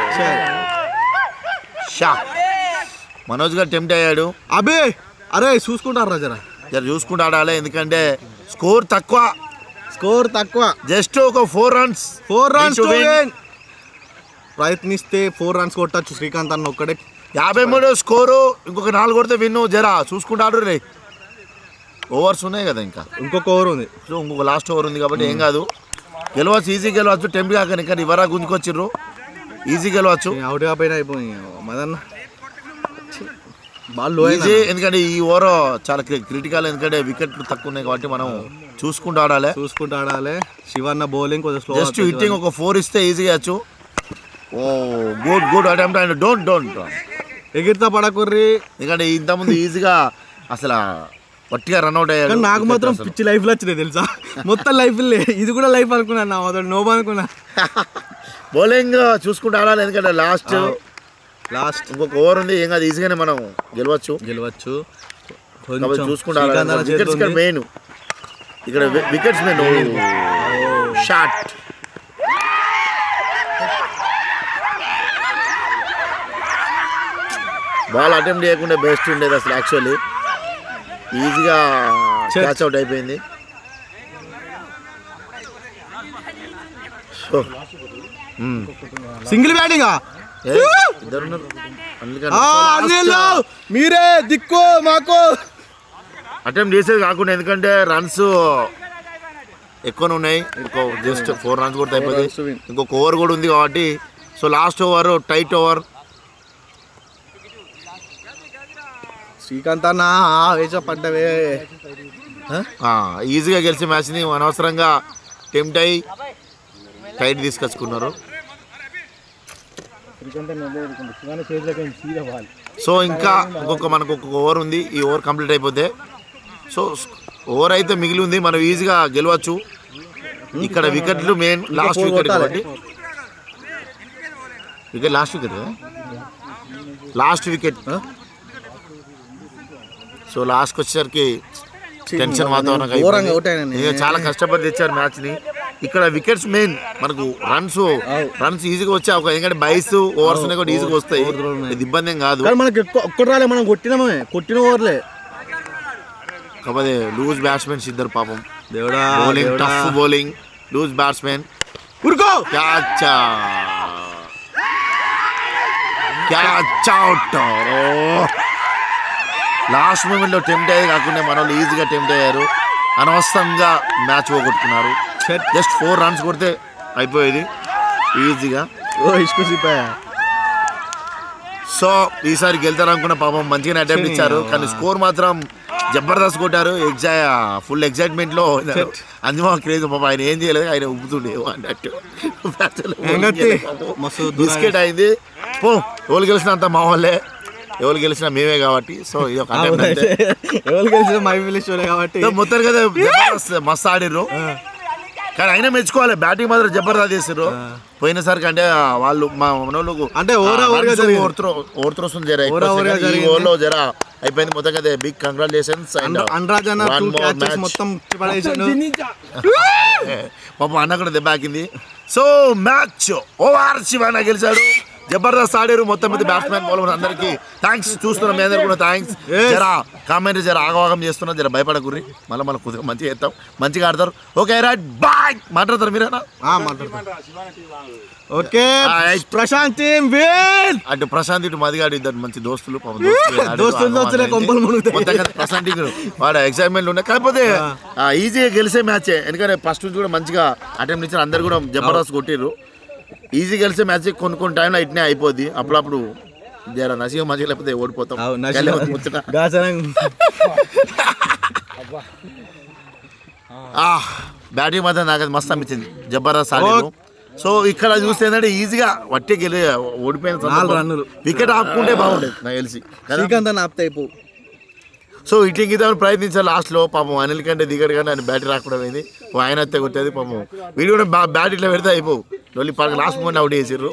షాక్ మనోజ్ గారు టెంప్ట్ అయ్యాడు అబే అరే చూసుకుంటారా జరా జర చూసుకుంటూ ఆడాలి ఎందుకంటే స్కోర్ తక్కువ స్కోర్ తక్కువ జస్ట్ ఒక four runs four runs to win. ప్రయత్నిస్తే ఫోర్ రన్స్ కొట్టచ్చు శ్రీకాంత్ అన్న ఒక్కడే యాభై మూడు స్కోరు ఇంకొక నాలుగు కొడితే విన్ను జరా చూసుకుంటూ ఆడు రే ఓవర్స్ ఉన్నాయి కదా ఇంకా ఇంకొక ఓవర్ ఉంది సో ఇంకొక లాస్ట్ ఓవర్ ఉంది కాబట్టి ఏం కాదు గెలవచ్చు ఈజీ గెలవచ్చు టెంప్ట్ కాక ఇంకా ఇవరా గుంజుకొచ్చిర్రు ఈజీ గెలవచ్చు అవుట్ కాపోయినా అయిపోయి మదన్న బాల్ లో ఈజీ ఎందుకంటే ఈ ఓవర్ చాలా క్రిటికల్ ఎందుకంటే వికెట్లు తక్కువ ఉన్నాయి కాబట్టి మనం చూసుకుంటూ ఆడాలి చూసుకుంటూ ఆడాలి శివన్న బౌలింగ్ కొంచెం స్లో జస్ట్ హిట్టింగ్ ఒక ఫోర్ ఇస్తే ఈజీ చేయొచ్చు oh good good attempt and don't don't ఎగిరితా పడకుర్రి ఎందుకంటే ఇంతకుముందు ఈజీగా అసలు పట్టిగా రన్అట్ అయ్యాడు కానీ నాకు మాత్రం అసలు. పిచ్చి లైఫ్ లో వచ్చినాయి తెలుసా మొత్తం లైఫ్ ఇది కూడా లైఫ్ అనుకున్నాను నా మొదటి నోబ్ అనుకున్నా బౌలింగ్ చూసుకుంటూ ఆడాలి ఎందుకంటే లాస్ట్ లాస్ట్ ఇంకొక ఓవర్ ఉంది ఏం కాదు ఈజీగానే మనం గెలవచ్చు గెలవచ్చు కాబట్టి కొంచెం చూసుకుంటూ శ్రీకాంత్ అన్న ఆడాలి వికెట్స్ ఇక్కడ చేతుంది. మెయిన్ ఇక్కడ wickets main shot ball attempt చేయకుండా బెస్ట్ ఉండేది అసలు యాక్చువల్లీ ఈజీగా క్యాచ్ అవుట్ అయిపోయింది సో సింగిల్ బ్యాటింగ్ ఇద్దరున్నారు మీరే దిక్కు మాకు అటెంప్ట్ చేసేది కాకుండా ఎందుకంటే రన్స్ ఎక్కువనే ఉన్నాయి ఇంకో జస్ట్ ఫోర్ రన్స్ కూడా అయిపోతుంది ఇంకొక ఓవర్ కూడా ఉంది కాబట్టి so last over tight over Srikanth అన్న వేస పడ్డవే ఈజీగా గెలిచే మ్యాచ్ని అనవసరంగా టెంప్ట్ అయ్యి టైట్ తీసుకొచ్చుకున్నారు సో ఇంకా ఇంకొక మనకు ఒక ఓవర్ ఉంది ఈ ఓవర్ కంప్లీట్ అయిపోతే సో ఓవర్ అయితే మిగిలి ఉంది మనం ఈజీగా గెలవచ్చు ఇక్కడ వికెట్లు మెయిన్ లాస్ట్ four వికెట్ కొట్టాలి. కాబట్టి వికెట్ లాస్ట్ వికెట్ కదా లాస్ట్ వికెట్ సో లాస్ట్కి వచ్చేసరికి టెన్షన్ వాతావరణం ఘోరంగా అయిపోయింది. అవుట్ అయినా ఇక చాలా కష్టపడి తెచ్చారు మ్యాచ్ ని ఇక్కడ వికెట్స్ మెయిన్ మనకు రన్స్ రన్స్ ఈజీగా వచ్చే ఒక ఎందుకంటే బైస్ ఓవర్స్ ఉన్నాయి కూడా ఈజీగా వస్తాయి ఇది ఇబ్బంది ఏం కాదు కానీ మనకి ఎక్కువ ఒక్కటి రాలే మనం కొట్టినామే కొట్టిన ఓవర్లే కాకపోతే లూజ్ బ్యాట్స్మెన్స్ ఇద్దరు పాపం దేవుడా బౌలింగ్ దేవుడా. టఫ్ బౌలింగ్ లూజ్ బ్యాట్స్మెన్ ఉరుకో క్యాచ్ క్యాచ్ అవుట్ లాస్ట్ మూమెంట్లో టెంప్ట్ అయ్యేది కాకుండా మన వాళ్ళు ఈజీగా టెంప్ట్ అయ్యారు అనవసరంగా మ్యాచ్ పోగొట్టుకున్నారు జస్ట్ ఫోర్ రన్స్ కొడితే అయిపోయేది ఈజీగా ఓ ఇసుకు సిపాయా సో ఈసారి గెలుతారు అనుకున్న పాపం మంచిగానే అటెంప్ట్ ఇచ్చారు కానీ స్కోర్ మాత్రం జబర్దస్త్ కొట్టారు ఎగ్జా ఫుల్ ఎగ్జైట్మెంట్ లో అంజమా క్రేజ్ పాపం ఆయన ఏం చేయలేదు ఆయన ఉబ్బుతుండే అన్నట్టు ఎంగత్తి. మస్తు దూరం బిస్కెట్ అయింది పో ఎవరు గెలిచినా అంత మా వాళ్ళే ఎవరు గెలిచినా మేమే కాబట్టి సో ఇది ఒక attempt అంతే. ఎవరు గెలిచిన మై విలేజ్ షోలే కాబట్టి సో మొత్తం కదా జబర్దస్త్ మస్తు ఆడిర్రు కానీ అయినా మెచ్చుకోవాలి బ్యాటింగ్ మాత్రం జబర్దస్త్ చేస్తారు పోయినసారి కంటే వాళ్ళు మా మనోళ్ళకు అంటే ఓవర్ ఓవర్గా జరిగింది. ఓవర్త్రోస్ జర ఓవర్ ఓవర్గా ఈ జరిగింది. ఓవర్లో జర అయిపోయింది మొత్తం కదా బిగ్ కంగ్రాచులేషన్స్ అనురాజ్ అన్న టూ క్యాచెస్ మొత్తం పడేసాడు పాపం అన్న కూడా దెబ్బ ఆకింది సో మ్యాచ్ ఓవర్ శివాన గెలిచాడు జబర్దస్త్ ఆడారు మొత్తం మీద బ్యాట్స్మెన్ బౌలర్ అందరికి థ్యాంక్స్ చూస్తున్నాం మీ అందరు కూడా థ్యాంక్స్ జరా కామెంట్ జర ఆగవాగం చేస్తున్నాం జర భయపడకుర్రి మళ్ళీ మనం కొద్దిగా మంచిగా చేస్తాం మంచిగా ఆడతారు ఓకే రైట్ బాయ్ మాట్లాడతారు మీరేనా okay Alright. Prashanth team win అటు ప్రశాంత్ ఇటు మదిగాడు ఇద్దరు మంచి దోస్తులు పాపం దోస్తులు ఆడారు. దోస్తులు దోస్తులే కొంపలు మునుగుతాయి. మొత్తం కదా ప్రశాంత్ ఇక్కడ వాడు ఎక్సైట్మెంట్ ఉన్నాయి కాకపోతే ఈజీగా గెలిచే మ్యాచే ఎందుకంటే ఫస్ట్ నుంచి కూడా మంచిగా అటెంప్ట్ ఇచ్చారు అందరు కూడా జబర్దస్త్ కొట్టిర్రు ఈజీ గెలిచే మ్యాచ్ కొన్ని కొన్ని టైంలో ఇట్నే అయిపోద్ది అప్పుడప్పుడు జర నసీగా మంచిగా లేకపోతే ఓడిపోతాం అవు, నసీమ. గెలవదు ముచ్చట. గాసనం ఆ, బ్యాటింగ్ మాత్రం నాకు అది మస్తు అనిపించింది జబర్దస్త్ ఆడారు సో ఇక్కడ చూస్తే ఏంటంటే ఈజీగా వట్టి గెలి ఓడిపోయిన నాలుగు రన్నులు. వికెట్ ఆపుకుంటే బాగుండేది నాకు తెలిసి కదా? శ్రీకాంత్ అన్న ఆప్తే అయిపో సో ఇట్లా ఇద్దామని ప్రయత్నించాలి లాస్ట్లో పాపం అనిల్ కంటే దిగడు కానీ ఆయన బ్యాట్ రాకుండా పోయింది ఓ ఆయన అయితే కొట్టేది పాపం వీడు కూడా బా- బ్యాట్ ఇట్లా పెడితే అయిపోవు డొల్లి పార్క్ లాస్ట్ మూమెంట్ అవుట్ చేసిర్రు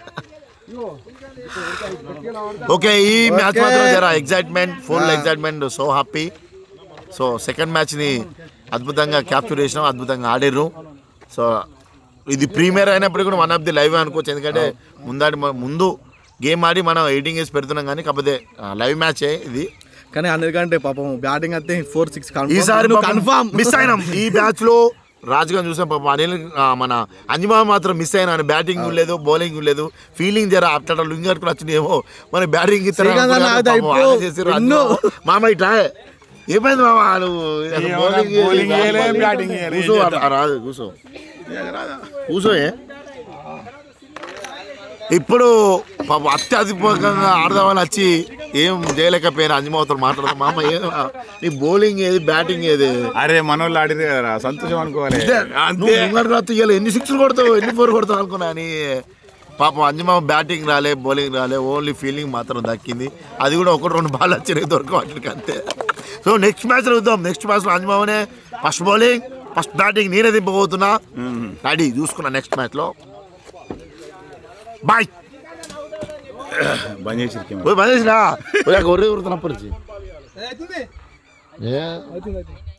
ఓకే ఈ మ్యాచ్ మాత్రం జర excitement full excitement so happy so second మ్యాచ్ని అద్భుతంగా క్యాప్చర్ చేసినాం అద్భుతంగా ఆడిర్రు సో ఇది ప్రీమియర్ అయినప్పుడు కూడా వన్ ఆఫ్ ది లైవ్ అనుకోవచ్చు ఎందుకంటే ముందాడి మ- ముందు గేమ్ ఆడి మనం ఎయిటింగ్ వేసి పెడుతున్నాం కానీ కాకపోతే లైవ్ మ్యాచే ఇది కానీ అందరికంటే పాపం బ్యాటింగ్ అయితే ఫోర్ సిక్స్ ఈసారి కన్ఫామ్ మిస్ అయినాం ఈ మ్యాచ్ లో రాజుగా చూసాం పాపం అనిల్ ఆ, మన అంజమా మాత్రం మిస్ అయినా బ్యాటింగ్ లేదు బౌలింగ్ లేదు ఫీలింగ్ జర అట్లా లుంగి కట్టుకుని వచ్చినాయేమో మన బ్యాటింగ్ శ్రీకాంత్ అన్న అది అయిపో- ఎన్నో. మామ ఇట్లా ఏమైంది మామ నువ్వు అసలు bowling bowling చేయలేదు, చేయలేదు, batting batting చేయలేదు. కూసో ఆ, రాదు కూసో కూసో ఏ ఇప్పుడు పాపం అత్యధికంగా ఆడదామని వచ్చి ఏం చేయలేకపోయినా అంజమావతో మాట్లాడదాం మామ ఏం నీ బౌలింగ్ ఏది బ్యాటింగ్ ఏది అరే మనోళ్ళు ఆడిరు కదా సంతోషం అనుకోవాలి నువ్వు ముంగడు రాత్రి ఇవాళ ఎన్ని సిక్స్లు కొడతావు ఎన్ని ఫోర్ కొడతావు అనుకున్నా అని పాపం అంజమామ బ్యాటింగ్ రాలే బౌలింగ్ రాలే ఓన్లీ ఫీల్డింగ్ మాత్రం దక్కింది అది కూడా ఒకటి రెండు బాల్ వచ్చినాయి దొరక వాటికి అంతే సో నెక్స్ట్ మ్యాచ్ చూద్దాం నెక్స్ట్ మ్యాచ్లో అంజమామనే ఫస్ట్ బౌలింగ్ ఫస్ట్ బ్యాటింగ్ నేనే దింపబోతున్నా రెడీ చూసుకున్నా నెక్స్ట్ మ్యాచ్లో బాయ్ బంద్ చేసి పోయి బంద్ చేసినా ఒరే గొర్రె ఊరుతున్నప్పటి నుంచి ఏ అవుతుంది అవుతుంది